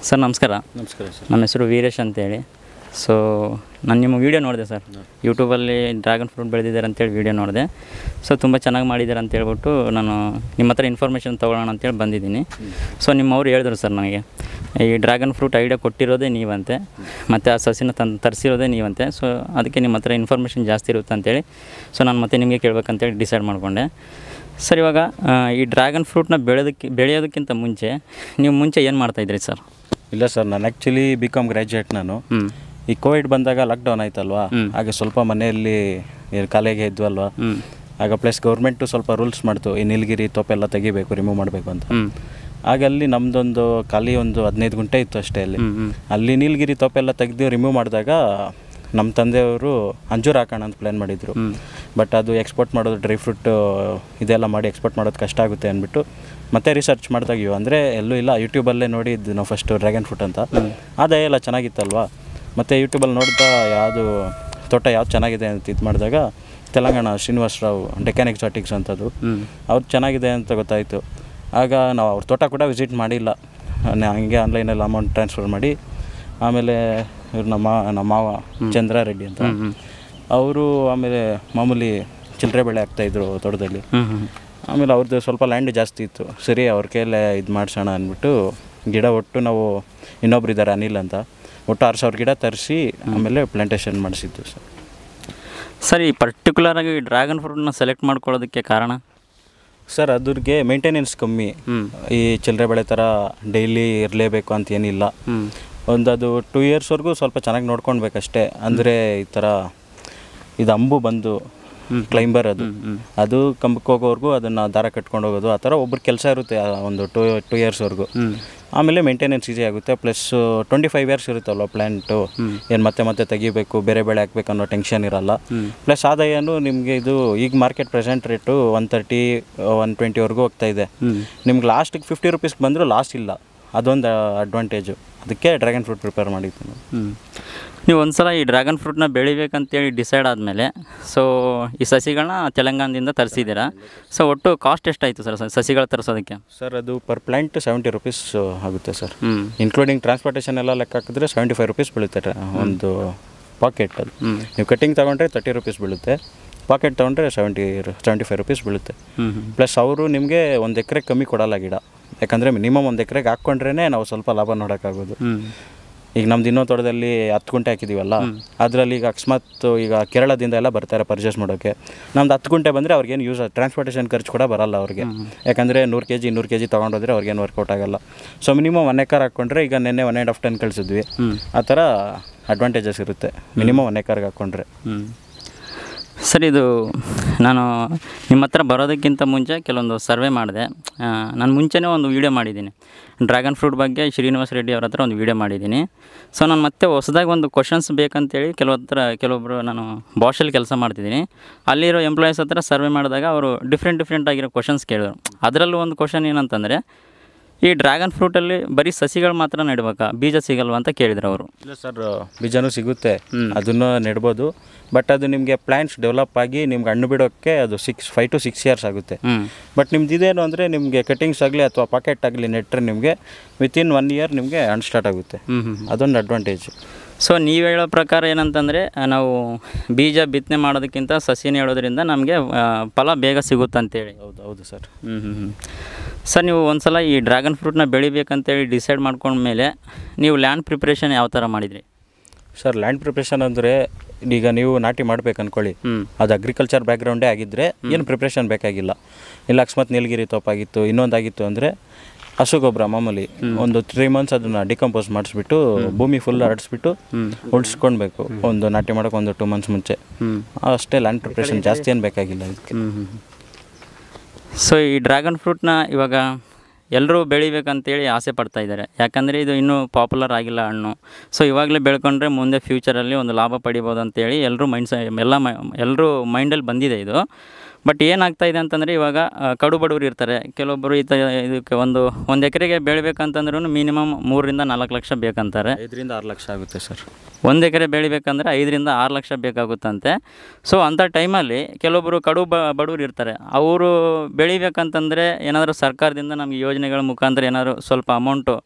Sir ನಮಸ್ಕಾರ ನಮಸ್ಕಾರ sir ನನ್ನ ಹೆಸರು ವೀರೇಶ್ ಅಂತೇಳಿ ಸೊ ನಾನು ನಿಮ್ಮ ವೀಡಿಯೋ ನೋಡಿದೆ ಸರ್ ಯೂಟ್ಯೂಬಲ್ಲಿ ಡ್ರ್ಯಾಗನ್ ಫ್ರೂಟ್ ಬೆಳೆದಿದ್ದಾರೆ ಅಂತೇಳಿ ವೀಡಿಯೋ ನೋಡಿದೆ ಸೊ ತುಂಬ ಚೆನ್ನಾಗಿ ಮಾಡಿದ್ದಾರೆ ಅಂತ ಹೇಳ್ಬಿಟ್ಟು ನಾನು ನಿಮ್ಮ ಹತ್ರ ಇನ್ಫಾರ್ಮೇಷನ್ ತೊಗೊಳ್ಳೋಣ ಅಂತೇಳಿ ಬಂದಿದ್ದೀನಿ ಸೊ ನಿಮ್ಮವ್ರು ಹೇಳಿದ್ರು ಸರ್ ನನಗೆ ಈ ಡ್ರ್ಯಾಗನ್ ಫ್ರೂಟ್ ಐಡಿಯಾ ಕೊಟ್ಟಿರೋದೇ ನೀವಂತೆ ಮತ್ತು ಆ ಸಸಿನ ತಂದು ತರಿಸಿರೋದೇ ನೀವಂತೆ ಸೊ ಅದಕ್ಕೆ ನಿಮ್ಮ ಹತ್ರ ಇನ್ಫಾರ್ಮೇಷನ್ ಜಾಸ್ತಿ ಇರುತ್ತೆ ಅಂತೇಳಿ ಸೊ ನಾನು ಮತ್ತೆ ನಿಮಗೆ ಕೇಳಬೇಕಂತೇಳಿ ಡಿಸೈಡ್ ಮಾಡಿಕೊಂಡೆ ಸರ್ ಇವಾಗ ಆ, ಈ ಡ್ರ್ಯಾಗನ್ ಫ್ರೂಟ್ನ ಬೆಳೆಯೋದಕ್ಕೆ ಬೆಳೆಯೋದಕ್ಕಿಂತ ಮುಂಚೆ ನೀವು ಮುಂಚೆ ಏನು ಮಾಡ್ತಾಯಿದ್ರಿ ಸರ್ ಇಲ್ಲ ಸರ್ ನಾನು ಆ್ಯಕ್ಚುಲಿ ಬಿ ಕಾಮ್ ಗ್ರ್ಯಾಜುಯೇಟ್ ನಾನು ಹ್ಞೂ ಈ ಕೋವಿಡ್ ಬಂದಾಗ ಲಾಕ್ಡೌನ್ ಆಯ್ತಲ್ವಾ ಹ್ಮ್. ಹಾಗೆ ಸ್ವಲ್ಪ ಮನೆಯಲ್ಲಿ ಏನ್ ಕಾಲೇಜ್ ಇದ್ವಲ್ವಾ ಹ್ಞೂ ಆಗ ಪ್ಲಸ್ ಗೌರ್ಮೆಂಟು ಸ್ವಲ್ಪ ರೂಲ್ಸ್ ಮಾಡ್ತು ಈ ನೀಲಗಿರಿ ತೋಪೆಲ್ಲ ತೆಗಿಬೇಕು ರಿಮೂವ್ ಮಾಡಬೇಕು ಅಂತ ಹ್ಞೂ ಆಗ ಅಲ್ಲಿ ನಮ್ಮದೊಂದು ಖಾಲಿ ಒಂದು ಹದಿನೈದು ಗುಂಟೆ ಇತ್ತು ಅಷ್ಟೇ ಅಲ್ಲಿ ಹ್ಞೂ ಹ್ಞೂ ಅಲ್ಲಿ ನೀಲಗಿರಿ ತೋಪೆಲ್ಲ ತೆಗೆದು ರಿಮೂವ್ ಮಾಡಿದಾಗ ನಮ್ಮ ತಂದೆಯವರು ಅಂಜೂರ ಹಾಕೋಣ ಅಂತ ಪ್ಲ್ಯಾನ್ ಮಾಡಿದರು ಹ್ಞೂ ಬಟ್ ಅದು ಎಕ್ಸ್ಪೋರ್ಟ್ ಮಾಡೋದು ಡ್ರೈ ಫ್ರೂಟ್ ಇದೆಲ್ಲ ಮಾಡಿ ಎಕ್ಸ್ಪೋರ್ಟ್ ಮಾಡೋದು ಕಷ್ಟ ಆಗುತ್ತೆ ಅಂದ್ಬಿಟ್ಟು ಮತ್ತೆ ರಿಸರ್ಚ್ ಮಾಡಿದಾಗ ಇವು ಅಂದರೆ ಎಲ್ಲೂ ಇಲ್ಲ ಯೂಟ್ಯೂಬಲ್ಲೇ ನೋಡಿದ್ದು ನಾವು ಫಸ್ಟು ಡ್ರ್ಯಾಗನ್ ಫ್ರೂಟ್ ಅಂತ ಆದಾಯ ಎಲ್ಲ ಚೆನ್ನಾಗಿತ್ತಲ್ವಾ ಮತ್ತು ಯೂಟ್ಯೂಬಲ್ಲಿ ನೋಡ್ತಾ ಯಾವುದು ತೋಟ ಯಾವ್ದು ಚೆನ್ನಾಗಿದೆ ಅಂತ ಇದು ಮಾಡಿದಾಗ ತೆಲಂಗಾಣ ಶ್ರೀನಿವಾಸ ರಾವ್ ಡೆಕ್ಕನ್ ಎಕ್ಸಾಟಿಕ್ಸ್ ಅಂತದ್ದು ಹ್ಞೂ ಅವ್ರು ಚೆನ್ನಾಗಿದೆ ಅಂತ ಗೊತ್ತಾಯಿತು ಆಗ ನಾವು ಅವ್ರ ತೋಟ ಕೂಡ ವಿಸಿಟ್ ಮಾಡಿಲ್ಲ ನ- ಹಂಗೆ ಆನ್ಲೈನಲ್ಲಿ ಅಮೌಂಟ್ ಟ್ರಾನ್ಸ್ಫರ್ ಮಾಡಿ ಆಮೇಲೆ ಇವ್ರು ನಮ್ಮ ನಮ್ಮ ಮಾವ ಚಂದ್ರ ರೆಡ್ಡಿ ಅಂತ ಹ್ಞೂ ಅವರು ಆಮೇಲೆ ಮಾಮೂಲಿ ಚಿಲ್ಲರೆ ಬೆಳೆ ಹಾಕ್ತಾಯಿದ್ರು ತೋಟದಲ್ಲಿ ಹ್ಞೂ ಹ್ಞೂ ಆಮೇಲೆ ಅವ್ರದ್ದು ಸ್ವಲ್ಪ ಲ್ಯಾಂಡ್ ಜಾಸ್ತಿ ಇತ್ತು ಸರಿ ಅವ್ರ ಕೈಯಲ್ಲೇ ಇದು ಮಾಡಿಸೋಣ ಅಂದ್ಬಿಟ್ಟು ಗಿಡ ಒಟ್ಟು ನಾವು ಇನ್ನೊಬ್ರು ಇದ್ದಾರೆ ಅನಿಲ್ ಅಂತ ಒಟ್ಟು ಆರು ಸಾವಿರ ಗಿಡ ತರಿಸಿ ಆಮೇಲೆ ಪ್ಲಾಂಟೇಶನ್ ಮಾಡಿಸಿದ್ದು ಸರ್ ಸರ್ ಈ ಪರ್ಟಿಕ್ಯುಲರಾಗಿ ಡ್ರ್ಯಾಗನ್ ಫ್ರೂಟ್ನ ಸೆಲೆಕ್ಟ್ ಮಾಡ್ಕೊಳ್ಳೋದಕ್ಕೆ ಕಾರಣ ಸರ್ ಅದ್ರಿಗೆ ಮೇಂಟೆನೆನ್ಸ್ ಕಮ್ಮಿ ಹ್ಞೂ ಈ ಚಿಲ್ಲರೆ ಬೆಳೆ ಥರ ಡೈಲಿ ಇರಲೇಬೇಕು ಅಂತ ಏನಿಲ್ಲ ಹ್ಞೂ ಒಂದು ಅದು ಟೂ ಇಯರ್ಸ್ವರೆಗೂ ಸ್ವಲ್ಪ ಚೆನ್ನಾಗಿ ನೋಡ್ಕೊಳ್ಬೇಕಷ್ಟೇ ಅಂದರೆ ಈ ಥರ ಇದು ಅಂಬು ಬಂದು ಕ್ಲೈಂಬರ್ ಅದು ಹ್ಞೂ ಅದು ಕಂಬಕ್ಕೆ ಹೋಗೋವರೆಗೂ ಅದನ್ನು ದಾರ ಕಟ್ಕೊಂಡು ಹೋಗೋದು ಆ ಥರ ಒಬ್ರು ಕೆಲಸ ಇರುತ್ತೆ ಆ ಒಂದು ಟೂ ಟೂ ಇಯರ್ಸ್ವರೆಗೂ ಹ್ಞೂ ಆಮೇಲೆ ಮೇಂಟೆನೆನ್ಸ್ ಈಸಿ ಆಗುತ್ತೆ ಪ್ಲಸ್ ಟ್ವೆಂಟಿ ಫೈವ್ ಇಯರ್ಸ್ ಇರುತ್ತಲ್ವ ಪ್ಲ್ಯಾಂಟು ಏನು ಮತ್ತೆ ಮತ್ತೆ ತೆಗಿಬೇಕು ಬೇರೆ ಬೆಳೆ ಹಾಕ್ಬೇಕು ಅನ್ನೋ ಟೆನ್ಷನ್ ಇರಲ್ಲ ಹ್ಞೂ ಪ್ಲಸ್ ಆದಾಯನೂ ನಿಮಗೆ ಇದು ಈಗ market present rate one thirty one ಟ್ವೆಂಟಿವರೆಗೂ ಹೋಗ್ತಾ ಇದೆ ಹ್ಞೂ ನಿಮ್ಗೆ ಲಾಸ್ಟಿಗೆ ಫಿಫ್ಟಿ ರುಪೀಸ್ಗೆ ಬಂದರೂ ಲಾಸ್ ಇಲ್ಲ ಅದೊಂದು ಅಡ್ವಾಂಟೇಜು ಅದಕ್ಕೆ ಡ್ರ್ಯಾಗನ್ ಫ್ರೂಟ್ ಪ್ರಿಪೇರ್ ಮಾಡಿದ್ದು ನಾನು ಹ್ಞೂ ನೀವು ಒಂದು ಸಲ ಈ ಡ್ರ್ಯಾಗನ್ ಫ್ರೂಟ್ನ ಬೆಳಿಬೇಕಂತೇಳಿ ಡಿಸೈಡ್ ಆದಮೇಲೆ ಸೊ ಈ ಸಸಿಗಳನ್ನ ತೆಲಂಗಾಣದಿಂದ ತರಿಸಿದ್ದೀರಾ ಸೊ ಒಟ್ಟು ಕಾಸ್ಟ್ ಎಷ್ಟಾಯಿತು ಸರ್ ಸಸಿಗಳು ತರಿಸೋದಕ್ಕೆ ಸರ್ ಅದು ಪರ್ ಪ್ಲ್ಯಾಂಟ್ ಸೆವೆಂಟಿ ರುಪೀಸ್ ಆಗುತ್ತೆ ಸರ್ ಹ್ಞೂ ಇನ್ಕ್ಲೂಡಿಂಗ್ ಟ್ರಾನ್ಸ್ಪೋರ್ಟೇಷನ್ ಎಲ್ಲ ಲೆಕ್ಕ ಹಾಕಿದ್ರೆ ಸೆವೆಂಟಿ ಫೈವ್ ರುಪೀಸ್ ಬೀಳುತ್ತೆ ಟ್ರ- ಒಂದು ಪಾಕೆಟ್ ಅದು ಹ್ಞೂ ನೀವು ಕಟ್ಟಿಂಗ್ ತೊಗೊಂಡ್ರೆ ತರ್ಟಿ ರುಪೀಸ್ ಬೀಳುತ್ತೆ ಪಾಕೆಟ್ ತೊಗೊಂಡ್ರೆ ಸೆವೆಂಟಿ ಸೆವೆಂಟಿ ಫೈವ್ ರುಪೀಸ್ ಬೀಳುತ್ತೆ ಹ್ಞೂ ಹ್ಞೂ ಪ್ಲಸ್ ಅವರು ನಿಮಗೆ ಒಂದು ಎಕರೆ ಕಮ್ಮಿ ಕೊಡಲ್ಲ ಗಿಡ ಯಾಕಂದರೆ ಮಿನಿಮಮ್ ಒಂದು ಎಕರೆಗೆ ಹಾಕ್ಕೊಂಡ್ರೇ ನಾವು ಸ್ವಲ್ಪ ಲಾಭ ನೋಡೋಕ್ಕಾಗೋದು ಹ್ಞೂ ಈಗ ನಮ್ದು ಇನ್ನೊಂದು ತೋಟದಲ್ಲಿ ಹತ್ತು ಗುಂಟೆ ಹಾಕಿದ್ದೀವಲ್ಲ ಅದರಲ್ಲಿ ಈಗ ಅಕಸ್ಮಾತ್ ಈಗ ಕೇರಳದಿಂದ ಎಲ್ಲ ಬರ್ತಾರೆ ಪರ್ಚೇಸ್ ಮಾಡೋಕ್ಕೆ ನಮ್ದು ಹತ್ತು ಗುಂಟೆ ಬಂದರೆ ಅವ್ರಿಗೇನು ಯೂಸ್ ಟ್ರಾನ್ಸ್ಪೋರ್ಟೇಷನ್ ಖರ್ಚು ಕೂಡ ಬರಲ್ಲ ಅವ್ರಿಗೆ ಯಾಕಂದರೆ ನೂರು ಕೆ ಜಿ ನೂರು ಕೆ ಜಿ ತೊಗೊಂಡೋದ್ರೆ ಅವ್ರಿಗೇನು ವರ್ಕೌಟ್ ಆಗಲ್ಲ ಸೊ ಮಿನಿಮಮ್ ಒನ್ ಎಕರ್ ಹಾಕ್ಕೊಂಡ್ರೆ ಈಗ ನೆನ್ನೆ ಒನ್ ಆ್ಯಂಡ್ ಹಾಫ್ ಟನ್ ಕಳಿಸಿದ್ವಿ ಹ್ಞೂ ಆ ಥರ ಅಡ್ವಾಂಟೇಜಸ್ ಇರುತ್ತೆ ಮಿನಿಮಮ್ ಒನ್ ಎಕರ್ಗೆ ಹಾಕ್ಕೊಂಡ್ರೆ ಹ್ಞೂ ಸರ್ ಇದು ನಾನು ನಿಮ್ಮ ಹತ್ರ ಬರೋದಕ್ಕಿಂತ ಮುಂಚೆ ಕೆಲವೊಂದು ಸರ್ವೆ ಮಾಡಿದೆ ನಾನು ಮುಂಚೆನೇ ಒಂದು ವೀಡಿಯೋ ಮಾಡಿದ್ದೀನಿ ಡ್ರ್ಯಾಗನ್ ಫ್ರೂಟ್ ಬಗ್ಗೆ ಶ್ರೀನಿವಾಸ್ ರೆಡ್ಡಿ ಅವ್ರ ಹತ್ರ ಒಂದು ವೀಡಿಯೋ ಮಾಡಿದ್ದೀನಿ ಸೊ ನಾನು ಮತ್ತೆ ಹೊಸದಾಗಿ ಒಂದು ಕ್ವಶನ್ಸ್ ಬೇಕಂತೇಳಿ ಕೆಲವು ಹತ್ರ ಕೆಲವೊಬ್ಬರು ನಾನು ಬಾಷಲ್ಲಿ ಕೆಲಸ ಮಾಡ್ತಿದ್ದೀನಿ ಅಲ್ಲಿರೋ ಎಂಪ್ಲಾಯೀಸ್ ಹತ್ರ ಸರ್ವೆ ಮಾಡಿದಾಗ ಅವರು ಡಿಫ್ರೆಂಟ್ ಡಿಫ್ರೆಂಟ್ ಆಗಿರೋ ಕ್ವಶನ್ಸ್ ಕೇಳಿದ್ರು ಅದರಲ್ಲೂ ಒಂದು ಕ್ವಶನ್ ಏನಂತಂದರೆ ಈ ಡ್ರ್ಯಾಗನ್ ಫ್ರೂಟಲ್ಲಿ ಬರೀ ಸಸಿಗಳು ಮಾತ್ರ ನೆಡ್ಬೇಕಾ ಬೀಜ ಸಿಗಲ್ವಾ ಅಂತ ಕೇಳಿದ್ರು ಅವರು ಇಲ್ಲ ಸರ್ ಬೀಜನೂ ಸಿಗುತ್ತೆ ಹ್ಮ್. ಅದನ್ನು ನೆಡ್ಬೋದು ಬಟ್ ಅದು ನಿಮಗೆ ಪ್ಲ್ಯಾಂಟ್ಸ್ ಡೆವಲಪ್ ಆಗಿ ನಿಮ್ಗೆ ಹಣ್ಣು ಬಿಡೋಕ್ಕೆ ಅದು six five to six years ಆಗುತ್ತೆ ಹ್ಞೂ ಬಟ್ ನಿಮ್ದು ಇದೇನು ಅಂದರೆ ನಿಮಗೆ ಕಟಿಂಗ್ಸ್ ಆಗಲಿ ಅಥವಾ ಪಾಕೆಟ್ ಆಗಲಿ ನೆಟ್ಟರೆ ನಿಮಗೆ ವಿತಿನ್ ಒನ್ ಇಯರ್ ನಿಮಗೆ ಹಣ್ಣು ಸ್ಟಾರ್ಟ್ ಆಗುತ್ತೆ ಹ್ಞೂ ಹ್ಞೂ ಅದೊಂದು ಅಡ್ವಾಂಟೇಜ್ ಸೊ ನೀವು ಹೇಳೋ ಪ್ರಕಾರ ಏನಂತಂದರೆ ನಾವು ಬೀಜ ಬಿತ್ತನೆ ಮಾಡೋದಕ್ಕಿಂತ ಸಸಿನ ಹೇಳೋದ್ರಿಂದ ನಮಗೆ ಫಲ ಬೇಗ ಸಿಗುತ್ತಂತೇಳಿ ಹೌದು ಹೌದು ಸರ್ ಹ್ಞೂ ಹ್ಞೂ ಹ್ಞೂ ಸರ್ ನೀವು ಒಂದು ಸಲ ಈ ಡ್ರ್ಯಾಗನ್ ಫ್ರೂಟ್ನ ಬೆಳಿಬೇಕಂತೇಳಿ ಡಿಸೈಡ್ ಮಾಡ್ಕೊಂಡ್ಮೇಲೆ ನೀವು ಲ್ಯಾಂಡ್ ಪ್ರಿಪ್ರೇಷನ್ ಯಾವ ಥರ ಮಾಡಿದ್ರಿ ಸರ್ ಲ್ಯಾಂಡ್ ಪ್ರಿಪ್ರೇಷನ್ ಅಂದರೆ ಈಗ ನೀವು ನಾಟಿ ಮಾಡ್ಬೇಕು ಅಂದ್ಕೊಳ್ಳಿ ಹ್ಞೂ ಅದು ಅಗ್ರಿಕಲ್ಚರ್ ಬ್ಯಾಕ್ಗ್ರೌಂಡೇ ಆಗಿದ್ದರೆ ಏನು ಪ್ರಿಪ್ರೇಷನ್ ಬೇಕಾಗಿಲ್ಲ ಇಲ್ಲ ಅಕಸ್ಮಾತ್ ನೀಲಗಿರಿ ತೋಪಾಗಿತ್ತು ಇನ್ನೊಂದಾಗಿತ್ತು ಅಂದರೆ ಹಸು ಗೊಬ್ಬರ ಮಾಮೂಲಿ ಒಂದು ತ್ರೀ ಮಂತ್ಸ್ ಅದನ್ನು ಡಿಕಂಪೋಸ್ ಮಾಡಿಸ್ಬಿಟ್ಟು ಭೂಮಿ ಫುಲ್ ಹರಡಿಸ್ಬಿಟ್ಟು ಹ್ಞೂ ಉಳಿಸ್ಕೊಳ್ಬೇಕು ಒಂದು ನಾಟಿ ಮಾಡೋಕೆ ಒಂದು ಟೂ ಮಂತ್ಸ್ ಮುಂಚೆ ಹ್ಞೂ ಅಷ್ಟೇ ಲ್ಯಾಂಡ್ ಪ್ರಿಪ್ರೇಷನ್ ಜಾಸ್ತಿ ಏನು ಬೇಕಾಗಿಲ್ಲ ಇದಕ್ಕೆ ಹ್ಞೂ ಹ್ಞೂ ಸೊ ಈ ಡ್ರ್ಯಾಗನ್ ಫ್ರೂಟ್ನ ಇವಾಗ ಎಲ್ಲರೂ ಬೆಳಿಬೇಕಂತೇಳಿ ಆಸೆ ಪಡ್ತಾ ಇದ್ದಾರೆ ಯಾಕಂದರೆ ಇದು ಇನ್ನೂ ಪಾಪ್ಯುಲರ್ ಆಗಿಲ್ಲ ಹಣ್ಣು ಸೊ ಇವಾಗಲೇ ಬೆಳ್ಕೊಂಡ್ರೆ ಮುಂದೆ ಫ್ಯೂಚರಲ್ಲಿ ಒಂದು ಲಾಭ ಪಡಿಬೋದು ಅಂತೇಳಿ ಎಲ್ಲರೂ ಮೈಂಡ್ ಎಲ್ಲ ಮೈ ಎಲ್ಲರೂ ಮೈಂಡಲ್ಲಿ ಬಂದಿದೆ ಇದು ಬಟ್ ಏನಾಗ್ತಾ ಇದೆ ಅಂತಂದರೆ ಇವಾಗ ಆ, ಕಡು ಬಡವರು ಇರ್ತಾರೆ ಕೆಲವೊಬ್ಬರು ಈ ತ ಇದಕ್ಕೆ ಒಂದು ಒಂದು ಎಕರೆಗೆ ಬೆಳಿಬೇಕಂತಂದ್ರೂ ಮಿನಿಮಮ್ ಮೂರರಿಂದ ನಾಲ್ಕು ಲಕ್ಷ ಬೇಕಂತಾರೆ ಐದರಿಂದ ಆರು ಲಕ್ಷ ಆಗುತ್ತೆ ಸರ್ ಒಂದು ಎಕರೆ ಬೆಳಿಬೇಕಂದ್ರೆ ಐದರಿಂದ ಆರು ಲಕ್ಷ ಬೇಕಾಗುತ್ತಂತೆ ಸೊ ಅಂಥ ಟೈಮಲ್ಲಿ ಕೆಲವೊಬ್ಬರು ಕಡು ಬ ಬಡವರು ಇರ್ತಾರೆ ಅವರು ಬೆಳಿಬೇಕಂತಂದರೆ ಏನಾದರೂ ಸರ್ಕಾರದಿಂದ ನಮಗೆ ಯೋಜನೆಗಳ ಮುಖಾಂತರ ಏನಾದರೂ ಸ್ವಲ್ಪ ಅಮೌಂಟು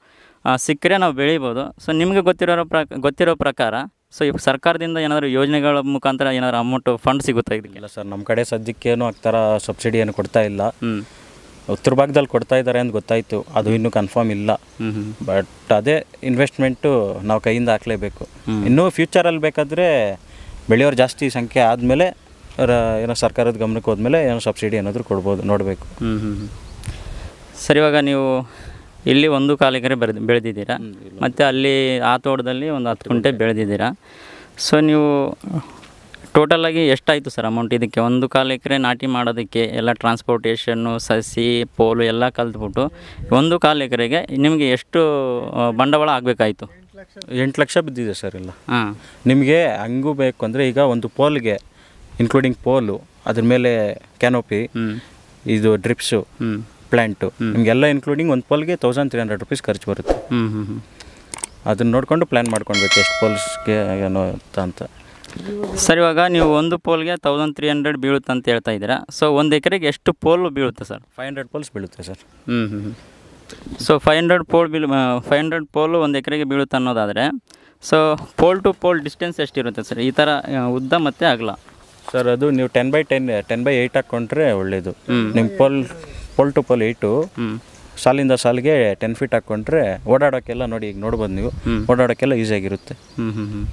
ಸಿಕ್ಕರೆ ನಾವು ಬೆಳಿಬೋದು ಸೊ ನಿಮಗೆ ಗೊತ್ತಿರೋ ಪ್ರಕ ಗೊತ್ತಿರೋ ಪ್ರಕಾರ ಸೊ ಈಗ ಸರ್ಕಾರದಿಂದ ಏನಾದರೂ ಯೋಜನೆಗಳ ಮುಖಾಂತರ ಏನಾದರೂ ಅಮೌಂಟು ಫಂಡ್ ಸಿಗುತ್ತಾ ಇದಕ್ಕೆ ಇಲ್ಲ ಸರ್ ನಮ್ಮ ಕಡೆ ಸದ್ಯಕ್ಕೇನು ಆ ಥರ ಸಬ್ಸಿಡಿ ಏನು ಕೊಡ್ತಾ ಇಲ್ಲ ಹ್ಞೂ ಉತ್ತರ ಭಾಗದಲ್ಲಿ ಕೊಡ್ತಾ ಇದ್ದಾರೆ ಅಂತ ಗೊತ್ತಾಯಿತು ಅದು ಇನ್ನೂ ಕನ್ಫರ್ಮ್ ಇಲ್ಲ ಹ್ಞೂ ಹ್ಞೂ ಬಟ್ ಅದೇ ಇನ್ವೆಸ್ಟ್ಮೆಂಟು ನಾವು ಕೈಯಿಂದ ಹಾಕಲೇಬೇಕು ಇನ್ನೂ ಫ್ಯೂಚರಲ್ಲಿ ಬೇಕಾದರೆ ಬೆಳೆಯೋರು ಜಾಸ್ತಿ ಸಂಖ್ಯೆ ಆದಮೇಲೆ ಏನೋ ಸರ್ಕಾರದ ಗಮನಕ್ಕೆ ಹೋದ್ಮೇಲೆ ಏನೋ ಸಬ್ಸಿಡಿ ಏನಾದರೂ ಕೊಡ್ಬೋದು ನೋಡಬೇಕು ಹ್ಞೂ ಹ್ಞೂ ಹ್ಞೂ ಸರ್ ಇವಾಗ ನೀವು ಇಲ್ಲಿ ಒಂದು ಕಾಲು ಎಕರೆ ಬೆಳೆದು ಬೆಳೆದಿದ್ದೀರಾ ಮತ್ತು ಅಲ್ಲಿ ಆ ತೋಟದಲ್ಲಿ ಒಂದು ಹತ್ತು ಕುಂಟೆ ಬೆಳೆದಿದ್ದೀರಾ ಸೊ ನೀವು ಟೋಟಲಾಗಿ ಎಷ್ಟಾಯಿತು ಸರ್ ಅಮೌಂಟ್ ಇದಕ್ಕೆ ಒಂದು ಕಾಲು ಎಕರೆ ನಾಟಿ ಮಾಡೋದಕ್ಕೆ ಎಲ್ಲ ಟ್ರಾನ್ಸ್ಪೋರ್ಟೇಷನ್ನು ಸಸಿ ಪೋಲು ಎಲ್ಲ ಕಲ್ತ್ಬಿಟ್ಟು ಒಂದು ಕಾಲು ಎಕರೆಗೆ ನಿಮಗೆ ಎಷ್ಟು ಆ, ಬಂಡವಾಳ ಆಗಬೇಕಾಯಿತು ಎಂಟು ಲಕ್ಷ ಬಿದ್ದಿದೆ ಸರ್ ಇಲ್ಲ ಹಾಂ ನಿಮಗೆ ಹಂಗೂ ಬೇಕು ಅಂದರೆ ಈಗ ಒಂದು ಪೋಲ್ಗೆ ಇನ್ಕ್ಲೂಡಿಂಗ್ ಪೋಲು ಅದ್ರ ಮೇಲೆ ಕ್ಯಾನೋಪಿ ಹ್ಞೂ ಇದು ಡ್ರಿಪ್ಸು ಹ್ಞೂ ಪ್ಲ್ಯಾಂಟು ನಿಮಗೆಲ್ಲ ಇನ್ಕ್ಲೂಡಿಂಗ್ ಒಂದು ಪೋಲ್ಗೆ ತೌಸಂಡ್ ತ್ರೀ ಹಂಡ್ರೆಡ್ ರುಪೀಸ್ ಖರ್ಚು ಬರುತ್ತೆ ಹ್ಞೂ ಹ್ಞೂ ಹ್ಞೂ ಅದನ್ನ ನೋಡಿಕೊಂಡು ಪ್ಲ್ಯಾನ್ ಮಾಡ್ಕೊಳ್ಬೇಕು ಎಷ್ಟು ಪೋಲ್ಸ್ಗೆ ಏನೋ ಅಂತ ಅಂತ ಸರ್ ಇವಾಗ ನೀವು ಒಂದು ಪೋಲ್ಗೆ ತೌಸಂಡ್ ತ್ರೀ ಹಂಡ್ರೆಡ್ ಬೀಳುತ್ತೆ ಅಂತ ಹೇಳ್ತಾ ಇದ್ದೀರಾ ಸೊ ಒಂದು ಎಕರೆಗೆ ಎಷ್ಟು ಪೋಲು ಬೀಳುತ್ತೆ ಸರ್ ಫೈವ್ ಹಂಡ್ರೆಡ್ ಪೋಲ್ಸ್ ಬೀಳುತ್ತೆ ಸರ್ ಹ್ಞೂ ಹ್ಞೂ ಸೊ ಫೈವ್ ಹಂಡ್ರೆಡ್ ಪೋಲ್ ಬೀಳು ಫೈವ್ ಹಂಡ್ರೆಡ್ ಪೋಲು ಒಂದು ಎಕರೆಗೆ ಬೀಳುತ್ತೆ ಅನ್ನೋದಾದರೆ so pole to pole distance ಎಷ್ಟಿರುತ್ತೆ ಸರ್ ಈ ಥರ ಆ, ಉದ್ದ ಮತ್ತು ಅಗಲ ಸರ್ ಅದು ನೀವು ten by ten ten by eight ಹಾಕ್ಕೊಂಡ್ರೆ ಒಳ್ಳೆಯದು ನಿಮ್ಮ pole pole to pole eight ಹ್ಞೂ ಸಾಲಿಂದ ಸಾಲಿಗೆ ಟೆನ್ ಫೀಟ್ ಹಾಕ್ಕೊಂಡ್ರೆ ಓಡಾಡೋಕ್ಕೆಲ್ಲ ನೋಡಿ ಈಗ ನೋಡ್ಬೋದು ನೀವು ಓಡಾಡೋಕ್ಕೆಲ್ಲ ಈಸಿಯಾಗಿರುತ್ತೆ ಹ್ಞೂ ಹ್ಞೂ ಹ್ಞೂ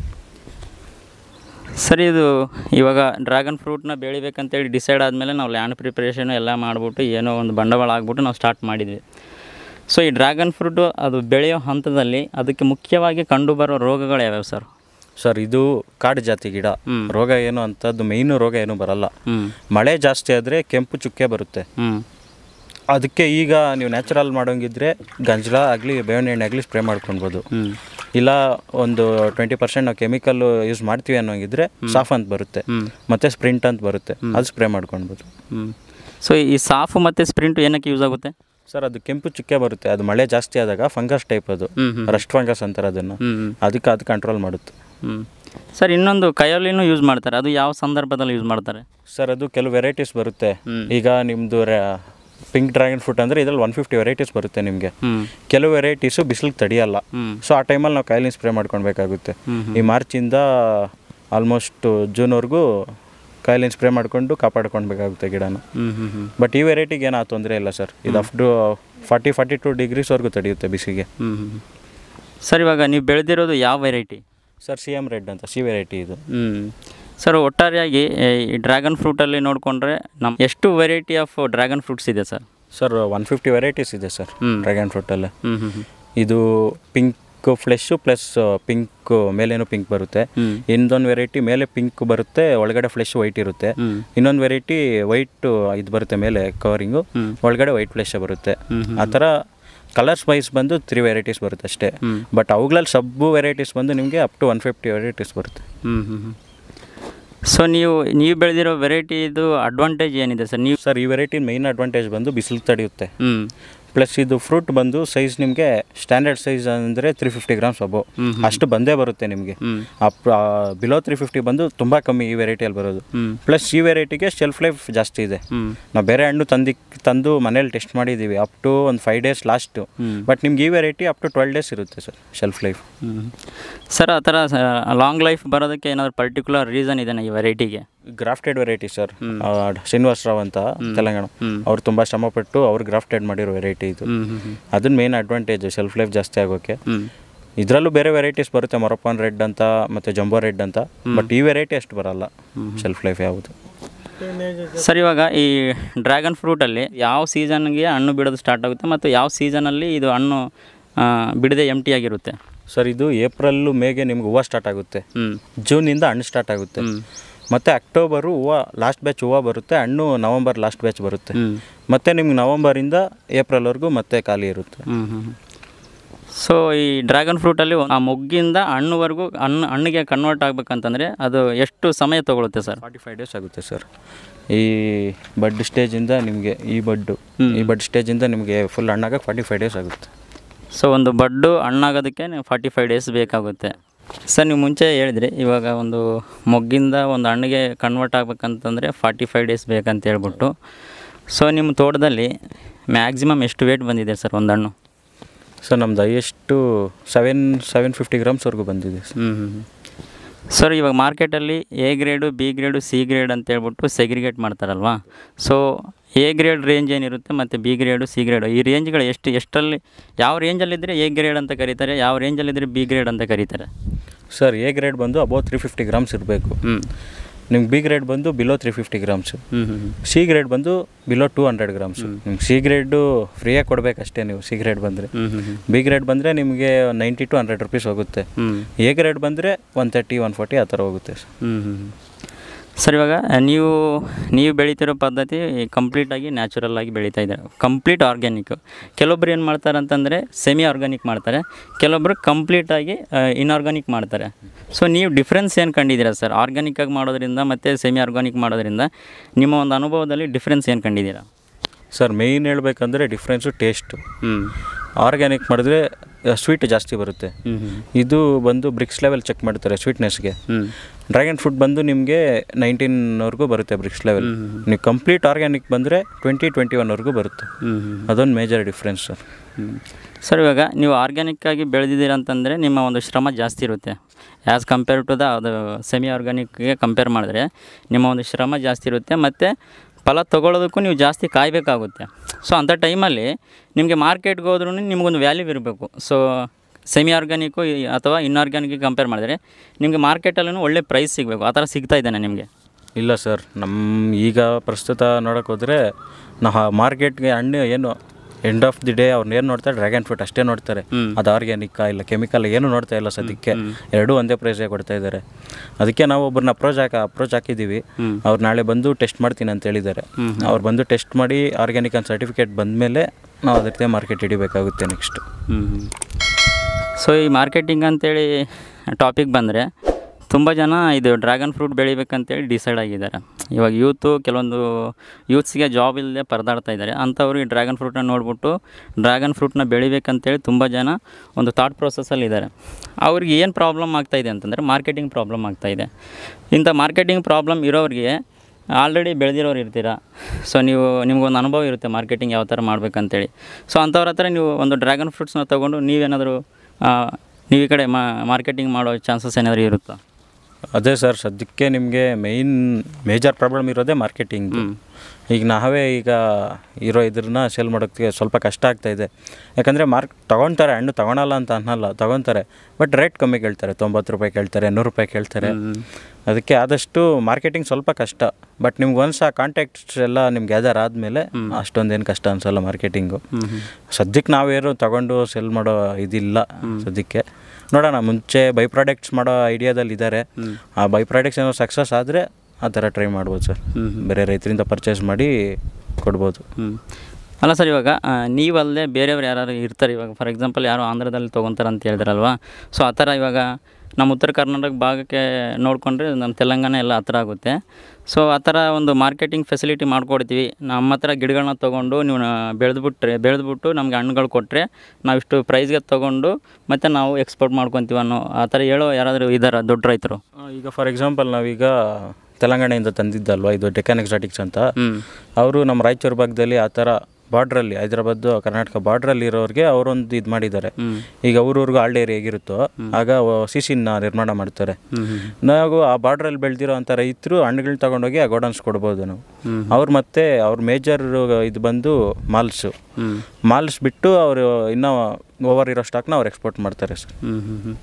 ಸರ್ ಇದು ಇವಾಗ ಡ್ರ್ಯಾಗನ್ ಫ್ರೂಟ್ನ ಬೆಳಿಬೇಕಂತೇಳಿ ಡಿಸೈಡ್ ಆದಮೇಲೆ ನಾವು ಲ್ಯಾಂಡ್ ಪ್ರಿಪ್ರೇಷನ್ ಎಲ್ಲ ಮಾಡಿಬಿಟ್ಟು ಏನೋ ಒಂದು ಬಂಡವಾಳ ಆಗ್ಬಿಟ್ಟು ನಾವು ಸ್ಟಾರ್ಟ್ ಮಾಡಿದ್ವಿ ಸೊ ಈ ಡ್ರ್ಯಾಗನ್ ಫ್ರೂಟು ಅದು ಬೆಳೆಯೋ ಹಂತದಲ್ಲಿ ಅದಕ್ಕೆ ಮುಖ್ಯವಾಗಿ ಕಂಡುಬರೋ ರೋಗಗಳು ಯಾವ್ಯಾವು ಸರ್ ಸರ್ ಇದು ಕಾಡು ಜಾತಿ ಗಿಡ ಹ್ಮ್. ರೋಗ ಏನು ಅಂಥದ್ದು ಮೇಯ್ನು ರೋಗ ಏನು ಬರಲ್ಲ ಹ್ಞೂ ಮಳೆ ಜಾಸ್ತಿ ಆದರೆ ಕೆಂಪು ಚುಕ್ಕೆ ಬರುತ್ತೆ ಹ್ಞೂ ಅದಕ್ಕೆ ಈಗ ನೀವು ನ್ಯಾಚುರಲ್ ಮಾಡೋಂಗಿದ್ರೆ ಗಂಜಲ ಆಗಲಿ ಬೇವಿನ ಎಣ್ಣೆ ಆಗಲಿ ಸ್ಪ್ರೇ ಮಾಡ್ಕೊಳ್ಬೋದು ಹ್ಞೂ ಇಲ್ಲ ಒಂದು ಟ್ವೆಂಟಿ ಪರ್ಸೆಂಟ್ ನಾವು ಕೆಮಿಕಲ್ ಯೂಸ್ ಮಾಡ್ತೀವಿ ಅನ್ನೋಂಗಿದ್ರೆ ಸಾಫ್ ಅಂತ ಬರುತ್ತೆ ಹ್ಞೂ ಮತ್ತು ಸ್ಪ್ರಿಂಟ್ ಅಂತ ಬರುತ್ತೆ ಅದು ಸ್ಪ್ರೇ ಮಾಡ್ಕೊಳ್ಬೋದು ಹ್ಞೂ ಸೊ ಈ ಸಾಫು ಮತ್ತು ಸ್ಪ್ರಿಂಟು ಏನಕ್ಕೆ ಯೂಸ್ ಆಗುತ್ತೆ ಸರ್ ಅದು ಕೆಂಪು ಚುಕ್ಕೆ ಬರುತ್ತೆ ಅದು ಮಳೆ ಜಾಸ್ತಿ ಆದಾಗ ಫಂಗಸ್ ಟೈಪ್ ಅದು ಹ್ಞೂ ಹ್ಞೂ ರಸ್ಟ್ ಫಂಗಸ್ ಅಂತಾರೆ ಅದನ್ನು ಹ್ಞೂ ಹ್ಞೂ ಅದಕ್ಕೆ ಅದು ಕಂಟ್ರೋಲ್ ಮಾಡುತ್ತೆ ಹ್ಞೂ ಸರ್ ಇನ್ನೊಂದು ಕೈಯಲ್ಲಿನೂ ಯೂಸ್ ಮಾಡ್ತಾರೆ ಅದು ಯಾವ ಸಂದರ್ಭದಲ್ಲಿ ಯೂಸ್ ಮಾಡ್ತಾರೆ ಸರ್ ಅದು ಕೆಲವು ವೆರೈಟೀಸ್ ಬರುತ್ತೆ ಹ್ಮ್. ಈಗ ನಿಮ್ಮದು ಪಿಂಕ್ ಡ್ರ್ಯಾಗನ್ ಫ್ರೂಟ್ ಅಂದರೆ ಇದ್ರಲ್ಲಿ ಒನ್ ಫಿಫ್ಟಿ ವೆರೈಟೀಸ್ ಬರುತ್ತೆ ನಿಮಗೆ ಹ್ಞೂ ಕೆಲವು ವೆರೈಟೀಸು ಬಿಸಿಲಿಗೆ ತಡೆಯಲ್ಲ ಹ್ಞೂ ಸೊ ಆ ಟೈಮಲ್ಲಿ ನಾವು ಕೈಲಿ ಸ್ಪ್ರೇ ಮಾಡ್ಕೊಳ್ಬೇಕಾಗುತ್ತೆ ಹ್ಮ್ ಈ ಮಾರ್ಚಿಂದ ಆಲ್ಮೋಸ್ಟ್ ಜೂನ್ವರೆಗೂ ಕೈಲಿ ಸ್ಪ್ರೇ ಮಾಡಿಕೊಂಡು ಕಾಪಾಡ್ಕೊಳ್ಬೇಕಾಗುತ್ತೆ ಗಿಡನ ಹ್ಞೂ ಹ್ಞೂ ಹ್ಞೂ ಬಟ್ ಈ ವೆರೈಟಿಗೆ ಏನೋ ತೊಂದರೆ ಇಲ್ಲ ಸರ್ ಇದು up to forty forty two ಡಿಗ್ರೀಸ್ವರೆಗೂ ತಡೆಯುತ್ತೆ ಬಿಸಿಗೆ ಹ್ಞೂ ಹ್ಞೂ ಸರ್ ಇವಾಗ ನೀವು ಬೆಳೆದಿರೋದು ಯಾವ variety sir C M red ಅಂತ ಸಿ ವೆರೈಟಿ ಇದು ಹ್ಞೂ ಸರ್ ಒಟ್ಟಾರೆಯಾಗಿ ಈ ಡ್ರ್ಯಾಗನ್ ಫ್ರೂಟಲ್ಲಿ ನೋಡಿಕೊಂಡ್ರೆ ನಮ್ಮ ಎಷ್ಟು ವೆರೈಟಿ ಆಫ್ ಡ್ರ್ಯಾಗನ್ ಫ್ರೂಟ್ಸ್ ಇದೆ sir sir one fifty varieties ಇದೆ ಸರ್ ಹ್ಮ್. ಡ್ರ್ಯಾಗನ್ ಫ್ರೂಟಲ್ಲೇ ಹ್ಞೂ ಹ್ಞೂ ಹ್ಞೂ ಇದು ಪಿಂಕ್ ಫ್ಲೆಶು ಪ್ಲಸ್ ಪಿಂಕ್ ಮೇಲೇನು ಪಿಂಕ್ ಬರುತ್ತೆ ಹ್ಮ್. ಇನ್ನೊಂದು ವೆರೈಟಿ ಮೇಲೆ ಪಿಂಕ್ ಬರುತ್ತೆ ಒಳಗಡೆ ಫ್ಲೆಶ್ ವೈಟ್ ಇರುತ್ತೆ ಹ್ಮ್. ಇನ್ನೊಂದು ವೆರೈಟಿ ವೈಟ್ ಇದು ಬರುತ್ತೆ ಮೇಲೆ ಕವರಿಂಗು ಹ್ಮ್. ಒಳಗಡೆ ವೈಟ್ ಫ್ಲೆಶ್ ಬರುತ್ತೆ ಹ್ಮ್, ಹ್ಮ್, ಆ ಥರ ಕಲರ್ಸ್ ವೈಸ್ ಬಂದು ತ್ರೀ ವೆರೈಟೀಸ್ ಬರುತ್ತೆ ಅಷ್ಟೇ ಹ್ಮ್. ಬಟ್ ಅವುಗಳಲ್ಲಿ ಸಬ್ಬು ವೆರೈಟೀಸ್ ಬಂದು ನಿಮಗೆ up to one fifty varieties ಬರುತ್ತೆ ಹ್ಞೂ ಹ್ಞೂ ಹ್ಞೂ ಸೊ ನೀವು ನೀವು ಬೆಳೆದಿರೋ ವೆರೈಟಿದು ಅಡ್ವಾಂಟೇಜ್ ಏನಿದೆ ಸರ್ ನೀವು ಸರ್ ಈ ವೆರೈಟಿ ಮೈನ್ ಅಡ್ವಾಂಟೇಜ್ ಬಂದು ಬಿಸಿಲು ತಡೆಯುತ್ತೆ ಹ್ಞೂ ಪ್ಲಸ್ ಇದು ಫ್ರೂಟ್ ಬಂದು ಸೈಜ್ ನಿಮಗೆ ಸ್ಟ್ಯಾಂಡರ್ಡ್ ಸೈಜ್ ಅಂದರೆ ತ್ರೀ ಫಿಫ್ಟಿ ಗ್ರಾಮ್ಸ್ ಅಬೋ ಹ್ಮ್, ಅಷ್ಟು ಬಂದೇ ಬರುತ್ತೆ ನಿಮಗೆ ಹ್ಞೂ ಅಪ್ ಬಿಲೋ ತ್ರೀ ಫಿಫ್ಟಿ ಬಂದು ತುಂಬ ಕಮ್ಮಿ ಈ ವೆರೈಟಿಯಲ್ಲಿ ಬರೋದು ಹ್ಞೂ ಪ್ಲಸ್ ಈ ವೆರೈಟಿಗೆ ಶೆಲ್ಫ್ ಲೈಫ್ ಜಾಸ್ತಿ ಇದೆ ಹ್ಞೂ ನಾವು ಬೇರೆ ಹಣ್ಣು ತಂದು ತಂದು ಮನೇಲಿ ಟೆಸ್ಟ್ ಮಾಡಿದ್ದೀವಿ ಅಪ್ ಟು ಒಂದು ಫೈವ್ ಡೇಸ್ ಲಾಸ್ಟು ಹ್ಞೂ ಬಟ್ ನಿಮ್ಗೆ ಈ variety up to twelve days ಇರುತ್ತೆ ಸರ್ ಶೆಲ್ಫ್ ಲೈಫ್ ಹ್ಞೂ ಸರ್ ಆ ಥರ ಲಾಂಗ್ ಲೈಫ್ ಬರೋದಕ್ಕೆ ಏನಾದ್ರು ಪರ್ಟಿಕ್ಯುಲರ್ ರೀಸನ್ ಇದೆಯಾ ಈ ವೆರೈಟಿಗೆ grafted variety sir Srinivas Rao ಅಂತ ತೆಲಂಗಾಣ ಹ್ಮ್. ಅವ್ರು ತುಂಬ ಶ್ರಮಪಟ್ಟು ಅವ್ರು ಗ್ರಾಫ್ಟೆಡ್ ಮಾಡಿರೋ ವೆರೈಟಿ ಇದು ಹ್ಞೂ ಹ್ಞೂ ಹ್ಞೂ ಅದನ್ನ ಮೇನ್ ಅಡ್ವಾಂಟೇಜ್ ಶೆಲ್ಫ್ ಲೈಫ್ ಜಾಸ್ತಿ ಆಗೋಕ್ಕೆ ಹ್ಞೂ ಇದರಲ್ಲೂ ಬೇರೆ ವೆರೈಟೀಸ್ ಬರುತ್ತೆ ಮೊರಪಾನ್ ರೆಡ್ ಅಂತ ಮತ್ತು ಜಂಬೋ ರೆಡ್ ಅಂತ ಬಟ್ ಈ ವೆರೈಟಿ ಅಷ್ಟು ಬರಲ್ಲ ಶೆಲ್ಫ್ ಲೈಫ್ ಯಾವುದು ಸರ್ ಇವಾಗ ಈ ಡ್ರ್ಯಾಗನ್ ಫ್ರೂಟಲ್ಲಿ ಯಾವ ಸೀಸನ್ಗೆ ಹಣ್ಣು ಬಿಡೋದು ಸ್ಟಾರ್ಟ್ ಆಗುತ್ತೆ ಮತ್ತು ಯಾವ ಸೀಸನಲ್ಲಿ ಇದು ಹಣ್ಣು ಆ, ಬಿಡದೆ ಎಂಟಿ ಆಗಿರುತ್ತೆ ಸರ್ ಇದು ಏಪ್ರಿಲ್ಲು ಮೇಗೆ ನಿಮ್ಗೆ ಹೂವು ಸ್ಟಾರ್ಟ್ ಆಗುತ್ತೆ ಹ್ಞೂ ಜೂನಿಂದ ಹಣ್ಣು ಸ್ಟಾರ್ಟ್ ಆಗುತ್ತೆ ಹ್ಞೂ ಮತ್ತು ಅಕ್ಟೋಬರು ಹೂವು ಲಾಸ್ಟ್ ಬ್ಯಾಚ್ ಹೂವು ಬರುತ್ತೆ ಹಣ್ಣು ನವಂಬರ್ ಲಾಸ್ಟ್ ಬ್ಯಾಚ್ ಬರುತ್ತೆ ಹ್ಞೂ ಮತ್ತು ನಿಮ್ಗೆ ನವಂಬರಿಂದ ಏಪ್ರಿಲ್ವರೆಗೂ ಮತ್ತೆ ಖಾಲಿ ಇರುತ್ತೆ ಹ್ಞೂ ಹ್ಞೂ ಸೊ ಈ ಡ್ರ್ಯಾಗನ್ ಫ್ರೂಟಲ್ಲಿ ಆ ಮೊಗ್ಗಿಂದ ಹಣ್ಣುವರೆಗೂ ಹಣ್ಣು ಹಣ್ಣಿಗೆ ಕನ್ವರ್ಟ್ ಆಗಬೇಕಂತಂದರೆ ಅದು ಎಷ್ಟು ಸಮಯ ತೊಗೊಳುತ್ತೆ ಸರ್ ಫಾರ್ಟಿ ಫೈವ್ ಡೇಸ್ ಆಗುತ್ತೆ ಸರ್ ಈ ಬಡ್ ಸ್ಟೇಜಿಂದ ನಿಮಗೆ ಈ ಬಡ್ಡು ಈ ಬಡ್ ಸ್ಟೇಜಿಂದ ನಿಮಗೆ ಫುಲ್ ಹಣ್ಣಾಗಕ್ಕೆ ಫಾರ್ಟಿ ಫೈವ್ ಡೇಸ್ ಆಗುತ್ತೆ ಸೊ ಒಂದು ಬಡ್ಡು ಹಣ್ಣಾಗೋದಕ್ಕೆ ಫಾರ್ಟಿ ಫೈವ್ ಡೇಸ್ ಬೇಕಾಗುತ್ತೆ ಸರ್ ನೀವು ಮುಂಚೆ ಹೇಳಿದ್ರಿ ಇವಾಗ ಒಂದು ಮೊಗ್ಗಿಂದ ಒಂದು ಹಣ್ಣಿಗೆ ಕನ್ವರ್ಟ್ ಆಗ್ಬೇಕಂತಂದರೆ ಫಾರ್ಟಿ ಫೈವ್ ಡೇಸ್ ಬೇಕಂತ ಹೇಳ್ಬಿಟ್ಟು ಸೊ ನಿಮ್ಮ ತೋಟದಲ್ಲಿ ಮ್ಯಾಕ್ಸಿಮಮ್ ಎಷ್ಟು ವೇಟ್ ಬಂದಿದೆ ಸರ್ ಒಂದು ಹಣ್ಣು ಸರ್ ನಮ್ದು ಹೈಯೆಸ್ಟು ಸೆವೆನ್ ಸೆವೆನ್ ಫಿಫ್ಟಿ ಗ್ರಾಮ್ಸ್ವರೆಗೂ ಬಂದಿದೆ ಸರ್ ಹ್ಞೂ ಹ್ಞೂ ಸರ್ ಇವಾಗ ಮಾರ್ಕೆಟಲ್ಲಿ A grade B grade C grade ಅಂತ ಹೇಳ್ಬಿಟ್ಟು ಸೆಗ್ರಿಗೇಟ್ ಮಾಡ್ತಾರಲ್ವಾ ಸೊ ಎ ಗ್ರೇಡ್ ರೇಂಜ್ ಏನಿರುತ್ತೆ ಮತ್ತು ಬಿ ಗ್ರೇಡು ಸಿ ಗ್ರೇಡು ಈ ರೇಂಜ್ಗಳು ಎಷ್ಟು ಎಷ್ಟರಲ್ಲಿ ಯಾವ ರೇಂಜಲ್ಲಿದ್ದರೆ ಎ ಗ್ರೇಡ್ ಅಂತ ಕರೀತಾರೆ ಯಾವ ರೇಂಜಲ್ಲಿದ್ದರೆ ಬಿ ಗ್ರೇಡ್ ಅಂತ ಕರೀತಾರೆ ಸರ್ ಎ ಗ್ರೇಡ್ ಬಂದು ಅಬೌವ್ ತ್ರೀ ಫಿಫ್ಟಿ ಗ್ರಾಮ್ಸ್ ಇರಬೇಕು ಹ್ಞೂ ನಿಮ್ಗೆ ಬಿ ಗ್ರೇಡ್ ಬಂದು ಬಿಲೋ ತ್ರೀ ಫಿಫ್ಟಿ ಗ್ರಾಮ್ಸು ಹ್ಞೂ ಹ್ಞೂ ಸಿ ಗ್ರೇಡ್ ಬಂದು ಬಿಲೋ ಟೂ ಹಂಡ್ರೆಡ್ ಗ್ರಾಮ್ಸು ನಿಮ್ಗೆ ಸಿ ಗ್ರೇಡು ಫ್ರೀಯಾಗಿ ಕೊಡಬೇಕಷ್ಟೇ ನೀವು ಸಿ ಗ್ರೇಡ್ ಬಂದರೆ ಹ್ಞೂ ಹ್ಞೂ ಹ್ಞೂ ಬಿ ಗ್ರೇಡ್ ಬಂದರೆ ನಿಮಗೆ ನೈಂಟಿ ಟು ಹಂಡ್ರೆಡ್ ರುಪೀಸ್ ಹೋಗುತ್ತೆ ಹ್ಞೂ ಎ ಗ್ರೇಡ್ ಬಂದರೆ ಒನ್ ತರ್ಟಿ ಒನ್ ಫಾರ್ಟಿ ಆ ಥರ ಹೋಗುತ್ತೆ ಸರ್ ಹ್ಞೂ ಹ್ಞೂ ಸರ್ ಇವಾಗ ನೀವು ನೀವು ಬೆಳೀತಿರೋ ಪದ್ಧತಿ ಕಂಪ್ಲೀಟಾಗಿ ನ್ಯಾಚುರಲ್ ಆಗಿ ಬೆಳೀತಾ ಇದ್ದಾರೆ ಕಂಪ್ಲೀಟ್ ಆರ್ಗ್ಯಾನಿಕ್ ಕೆಲವೊಬ್ರು ಏನು ಮಾಡ್ತಾರೆ ಅಂತಂದರೆ ಸೆಮಿ ಆರ್ಗಾನಿಕ್ ಮಾಡ್ತಾರೆ ಕೆಲವೊಬ್ರು ಕಂಪ್ಲೀಟಾಗಿ ಇನ್ಆರ್ಗಾನಿಕ್ ಮಾಡ್ತಾರೆ ಸೊ ನೀವು ಡಿಫ್ರೆನ್ಸ್ ಏನು ಕಂಡಿದ್ದೀರಾ ಸರ್ ಆರ್ಗ್ಯಾನಿಕ್ಕಾಗಿ ಮಾಡೋದ್ರಿಂದ ಮತ್ತು ಸೆಮಿ ಆರ್ಗಾನಿಕ್ ಮಾಡೋದ್ರಿಂದ ನಿಮ್ಮ ಒಂದು ಅನುಭವದಲ್ಲಿ ಡಿಫ್ರೆನ್ಸ್ ಏನು ಕಂಡಿದ್ದೀರಾ ಸರ್ ಮೇಯ್ನ್ ಹೇಳ್ಬೇಕಂದ್ರೆ ಡಿಫ್ರೆನ್ಸು ಟೇಸ್ಟು ಹ್ಞೂ ಆರ್ಗ್ಯಾನಿಕ್ ಮಾಡಿದ್ರೆ ಸ್ವೀಟ್ ಜಾಸ್ತಿ ಬರುತ್ತೆ ಹ್ಞೂ ಹ್ಞೂ ಇದು ಬಂದು ಬ್ರಿಕ್ಸ್ ಲೆವೆಲ್ ಚೆಕ್ ಮಾಡ್ತಾರೆ ಸ್ವೀಟ್ನೆಸ್ಗೆ ಹ್ಞೂ ಡ್ರ್ಯಾಗನ್ ಫ್ರೂಟ್ ಬಂದು ನಿಮಗೆ ನೈನ್ಟೀನ್ವರೆಗೂ ಬರುತ್ತೆ ಬ್ರಿಕ್ಸ್ ಲೆವೆಲ್ ನೀವು ಕಂಪ್ಲೀಟ್ ಆರ್ಗ್ಯಾನಿಕ್ ಬಂದರೆ ಟ್ವೆಂಟಿ ಟ್ವೆಂಟಿ ಒನ್ವರೆಗೂ ಬರುತ್ತೆ ಹ್ಞೂ ಹ್ಞೂ ಅದೊಂದು major difference sir hmm. Sir ಇವಾಗ ನೀವು ಆರ್ಗ್ಯಾನಿಕ್ಕಾಗಿ ಬೆಳೆದಿದ್ದೀರ ಅಂತಂದರೆ ನಿಮ್ಮ ಒಂದು ಶ್ರಮ ಜಾಸ್ತಿ ಇರುತ್ತೆ ಆ್ಯಸ್ ಕಂಪೇರ್ ಟು ದ ಅದು ಸೆಮಿ ಆರ್ಗ್ಯಾನಿಕ್ಗೆ ಕಂಪೇರ್ ಮಾಡಿದ್ರೆ ನಿಮ್ಮ ಒಂದು ಶ್ರಮ ಜಾಸ್ತಿ ಇರುತ್ತೆ ಮತ್ತು ಫಲ ತೊಗೊಳೋದಕ್ಕೂ ನೀವು ಜಾಸ್ತಿ ಕಾಯಬೇಕಾಗುತ್ತೆ ಸೊ ಅಂಥ ಟೈಮಲ್ಲಿ ನಿಮಗೆ ಮಾರ್ಕೆಟ್ಗೆ ಹೋದ್ರೂ ನಿಮಗೊಂದು ವ್ಯಾಲ್ಯೂ ಇರಬೇಕು ಸೊ ಸೆಮಿ ಆರ್ಗ್ಯಾನಿಕ್ಕು ಅಥವಾ ಇನ್ಆರ್ಗ್ಯಾನಿಕ್ಗೆ ಕಂಪೇರ್ ಮಾಡಿದ್ರೆ ನಿಮಗೆ ಮಾರ್ಕೆಟಲ್ಲೂ ಒಳ್ಳೆ ಪ್ರೈಸ್ ಸಿಗಬೇಕು ಆ ಥರ ಸಿಗ್ತಾ ಇದ್ದಾನೆ ನಿಮಗೆ ಇಲ್ಲ ಸರ್ ನಮ್ಮ ಈಗ ಪ್ರಸ್ತುತ ನೋಡೋಕೆ ಹೋದರೆ ನಾವು ಮಾರ್ಕೆಟ್ಗೆ ಹಣ್ಣು ಏನು ಎಂಡ್ ಆಫ್ ದಿ ಡೇ ಅವ್ರನ್ನ ಏನು ನೋಡ್ತಾರೆ ಡ್ರ್ಯಾಗನ್ ಫ್ರೂಟ್ ಅಷ್ಟೇ ನೋಡ್ತಾರೆ ಹ್ಮ್. ಅದು ಆರ್ಗ್ಯಾನಿಕ್ ಇಲ್ಲ ಕೆಮಿಕಲ್ ಏನು ನೋಡ್ತಾ ಇಲ್ಲ ಸದ್ಯಕ್ಕೆ ಎರಡೂ ಒಂದೇ ಪ್ರೈಸೇ ಕೊಡ್ತಾ ಇದ್ದಾರೆ ಅದಕ್ಕೆ ನಾವು ಒಬ್ಬರನ್ನ ಅಪ್ರೋಚ್ ಹಾಕ ಅಪ್ರೋಚ್ ಹಾಕಿದ್ದೀವಿ ಹ್ಮ್. ಅವ್ರು ನಾಳೆ ಬಂದು ಟೆಸ್ಟ್ ಮಾಡ್ತೀನಿ ಅಂತ ಹೇಳಿದ್ದಾರೆ ಅವ್ರು ಬಂದು ಟೆಸ್ಟ್ ಮಾಡಿ ಆರ್ಗ್ಯಾನಿಕ್ ಅಂತ ಸರ್ಟಿಫಿಕೇಟ್ ಬಂದಮೇಲೆ ನಾವು ಅದ್ರ ಜೊತೆ ಮಾರ್ಕೆಟ್ ಹಿಡಿಬೇಕಾಗುತ್ತೆ ನೆಕ್ಸ್ಟ್ ಹ್ಞೂ ಸೊ ಈ ಮಾರ್ಕೆಟಿಂಗ್ ಅಂತೇಳಿ ಟಾಪಿಕ್ ಬಂದರೆ ತುಂಬ ಜನ ಇದು ಡ್ರ್ಯಾಗನ್ ಫ್ರೂಟ್ ಬೆಳಿಬೇಕಂತೇಳಿ ಡಿಸೈಡ್ ಆಗಿದ್ದಾರೆ ಇವಾಗ ಯೂತು ಕೆಲವೊಂದು ಯೂತ್ಸ್ಗೆ ಜಾಬ್ ಇಲ್ಲದೆ ಪರದಾಡ್ತಾ ಇದ್ದಾರೆ ಅಂಥವ್ರು ಈ ಡ್ರ್ಯಾಗನ್ ಫ್ರೂಟ್ನ ನೋಡ್ಬಿಟ್ಟು ಡ್ರ್ಯಾಗನ್ ಫ್ರೂಟ್ನ ಬೆಳಿಬೇಕಂತೇಳಿ ತುಂಬ ಜನ ಒಂದು ಥಾಟ್ ಪ್ರೊಸೆಸ್ಸಲ್ಲಿ ಇದ್ದಾರೆ ಅವ್ರಿಗೆ ಏನು ಪ್ರಾಬ್ಲಮ್ ಆಗ್ತಾಯಿದೆ ಅಂತಂದರೆ ಮಾರ್ಕೆಟಿಂಗ್ ಪ್ರಾಬ್ಲಮ್ ಆಗ್ತಾಯಿದೆ ಇಂಥ ಮಾರ್ಕೆಟಿಂಗ್ ಪ್ರಾಬ್ಲಮ್ ಇರೋರಿಗೆ ಆಲ್ರೆಡಿ ಬೆಳೆದಿರೋರು ಇರ್ತೀರ ಸೊ ನೀವು ನಿಮ್ಗೊಂದು ಅನುಭವ ಇರುತ್ತೆ ಮಾರ್ಕೆಟಿಂಗ್ ಯಾವ ಥರ ಮಾಡ್ಬೇಕಂತೇಳಿ ಸೊ ಅಂಥವ್ರ ಹತ್ರ ನೀವು ಒಂದು ಡ್ರ್ಯಾಗನ್ ಫ್ರೂಟ್ಸ್ನ ತೊಗೊಂಡು ನೀವೇನಾದರೂ ನೀವು ಈ ಕಡೆ ಮಾರ್ಕೆಟಿಂಗ್ ಮಾಡೋ ಚಾನ್ಸಸ್ ಏನಾದರೂ ಇರುತ್ತಾ ಅದೇ ಸರ್ ಸದ್ಯಕ್ಕೆ ನಿಮಗೆ ಮೇಯ್ನ್ ಮೇಜರ್ ಪ್ರಾಬ್ಲಮ್ ಇರೋದೇ ಮಾರ್ಕೆಟಿಂಗ್ ಈಗ ನಾವೇ ಈಗ ಇರೋ ಇದ್ರನ್ನ ಸೇಲ್ ಮಾಡೋಕ್ಕೆ ಸ್ವಲ್ಪ ಕಷ್ಟ ಆಗ್ತಾ ಇದೆ ಯಾಕಂದರೆ ಮಾರ್ಕ್ ತೊಗೊಳ್ತಾರೆ ಹಣ್ಣು ತೊಗೊಳಲ್ಲ ಅಂತ ಅನ್ನಲ್ಲ ತೊಗೊತಾರೆ ಬಟ್ ರೇಟ್ ಕಮ್ಮಿ ಕೇಳ್ತಾರೆ ತೊಂಬತ್ತು ರೂಪಾಯಿ ಕೇಳ್ತಾರೆ ನೂರು ರೂಪಾಯಿ ಕೇಳ್ತಾರೆ ಅದಕ್ಕೆ ಆದಷ್ಟು ಮಾರ್ಕೆಟಿಂಗ್ ಸ್ವಲ್ಪ ಕಷ್ಟ ಬಟ್ ನಿಮ್ಗೆ ಒಂದ್ಸ ಕಾಂಟ್ಯಾಕ್ಟ್ಸ್ ಎಲ್ಲ ನಿಮ್ಗೆ ಗ್ಯಾದರ್ ಆದಮೇಲೆ ಅಷ್ಟೊಂದೇನು ಕಷ್ಟ ಅನ್ಸಲ್ಲ ಮಾರ್ಕೆಟಿಂಗು ಸದ್ಯಕ್ಕೆ ನಾವೇನು ತಗೊಂಡು ಸೆಲ್ ಮಾಡೋ ಇದಿಲ್ಲ ಸದ್ಯಕ್ಕೆ ನೋಡೋಣ ಮುಂಚೆ ಬೈ ಪ್ರಾಡಕ್ಟ್ಸ್ ಮಾಡೋ ಐಡಿಯಾದಲ್ಲಿ ಇದ್ದಾರೆ ಆ ಬೈ ಪ್ರಾಡಕ್ಟ್ಸ್ ಏನೋ ಸಕ್ಸಸ್ ಆದರೆ ಆ ಥರ ಟ್ರೈ ಮಾಡ್ಬೋದು ಸರ್ ಬೇರೆ ರೈತರಿಂದ ಪರ್ಚೇಸ್ ಮಾಡಿ ಕೊಡ್ಬೋದು ಹ್ಞೂ ಅಲ್ಲ ಸರ್ ಇವಾಗ ಆ, ನೀವಲ್ಲದೆ ಬೇರೆಯವ್ರು ಯಾರು ಇರ್ತಾರೆ ಇವಾಗ ಫಾರ್ ಎಕ್ಸಾಂಪಲ್ ಯಾರು ಆಂಧ್ರದಲ್ಲಿ ತೊಗೊತಾರೆ ಅಂತ ಹೇಳಿದ್ರಲ್ವಾ ಸೊ ಆ ಥರ ಇವಾಗ ನಮ್ಮ ಉತ್ತರ ಕರ್ನಾಟಕ ಭಾಗಕ್ಕೆ ನೋಡಿಕೊಂಡ್ರೆ ನಮ್ಮ ತೆಲಂಗಾಣ ಎಲ್ಲ ಹತ್ರ ಆಗುತ್ತೆ ಸೊ ಆ ಥರ ಒಂದು ಮಾರ್ಕೆಟಿಂಗ್ ಫೆಸಿಲಿಟಿ ಮಾಡ್ಕೊಡ್ತೀವಿ ನಮ್ಮ ಹತ್ರ ಗಿಡಗಳನ್ನ ತೊಗೊಂಡು ನೀವು ಬೆಳೆದ್ಬಿಟ್ರೆ ಬೆಳೆದ್ಬಿಟ್ಟು ನಮಗೆ ಹಣ್ಣುಗಳು ಕೊಟ್ಟರೆ ನಾವಿಷ್ಟು ಪ್ರೈಸ್ಗೆ ತೊಗೊಂಡು ಮತ್ತು ನಾವು ಎಕ್ಸ್ಪೋರ್ಟ್ ಮಾಡ್ಕೊತೀವಿ ಅನ್ನೋ ಆ ಥರ ಹೇಳೋ ಯಾರಾದರೂ ಇದ್ದಾರಾ ದೊಡ್ಡ ರೈತರು ಆ, ಈಗ ಫಾರ್ ಎಕ್ಸಾಂಪಲ್ ನಾವೀಗ ತೆಲಂಗಾಣದಿಂದ ತಂದಿದ್ದಲ್ವಾ ಇದು ಡೆಕ್ಕನ್ ಎಕ್ಸಾಟಿಕ್ಸ್ ಅಂತ ಹ್ಞೂ ಅವರು ನಮ್ಮ ರಾಯಚೂರು ಭಾಗದಲ್ಲಿ ಆ ಥರ ಬಾರ್ಡ್ರಲ್ಲಿ ಹೈದ್ರಾಬಾದ್ ಕರ್ನಾಟಕ ಬಾರ್ಡ್ರಲ್ಲಿ ಇರೋರಿಗೆ ಅವರೊಂದು ಇದು ಮಾಡಿದ್ದಾರೆ ಹ್ಞೂ ಈಗ ಊರೂರಿಗೂ ಆಲ್ಡೇರಿ ಹೇಗಿರುತ್ತೋ ಆಗ ಸಿ ಸಿನ ನಿರ್ಮಾಣ ಮಾಡ್ತಾರೆ ಹ್ಞೂ ಹ್ಞೂ ನಾವು ಆ ಬಾರ್ಡ್ರಲ್ಲಿ ಬೆಳೆದಿರೋ ಅಂಥ ರೈತರು ಹಣ್ಣುಗಳನ್ನ ತಗೊಂಡೋಗಿ ಆ ಗೋಡನ್ಸ್ ಕೊಡ್ಬೋದು ನಾವು ಹ್ಮ್. ಅವ್ರು ಮತ್ತೆ ಅವ್ರ ಮೇಜರ್ ಇದು ಬಂದು ಮಾಲ್ಸು ಹ್ಞೂ ಮಾಲ್ಸ್ ಬಿಟ್ಟು ಅವರು ಇನ್ನೂ ಓವರ್ ಇರೋ ಸ್ಟಾಕ್ನ ಅವ್ರು ಎಕ್ಸ್ಪೋರ್ಟ್ ಮಾಡ್ತಾರೆ ಸರ್ ಹ್ಞೂ ಹ್ಞೂ ಹ್ಞೂ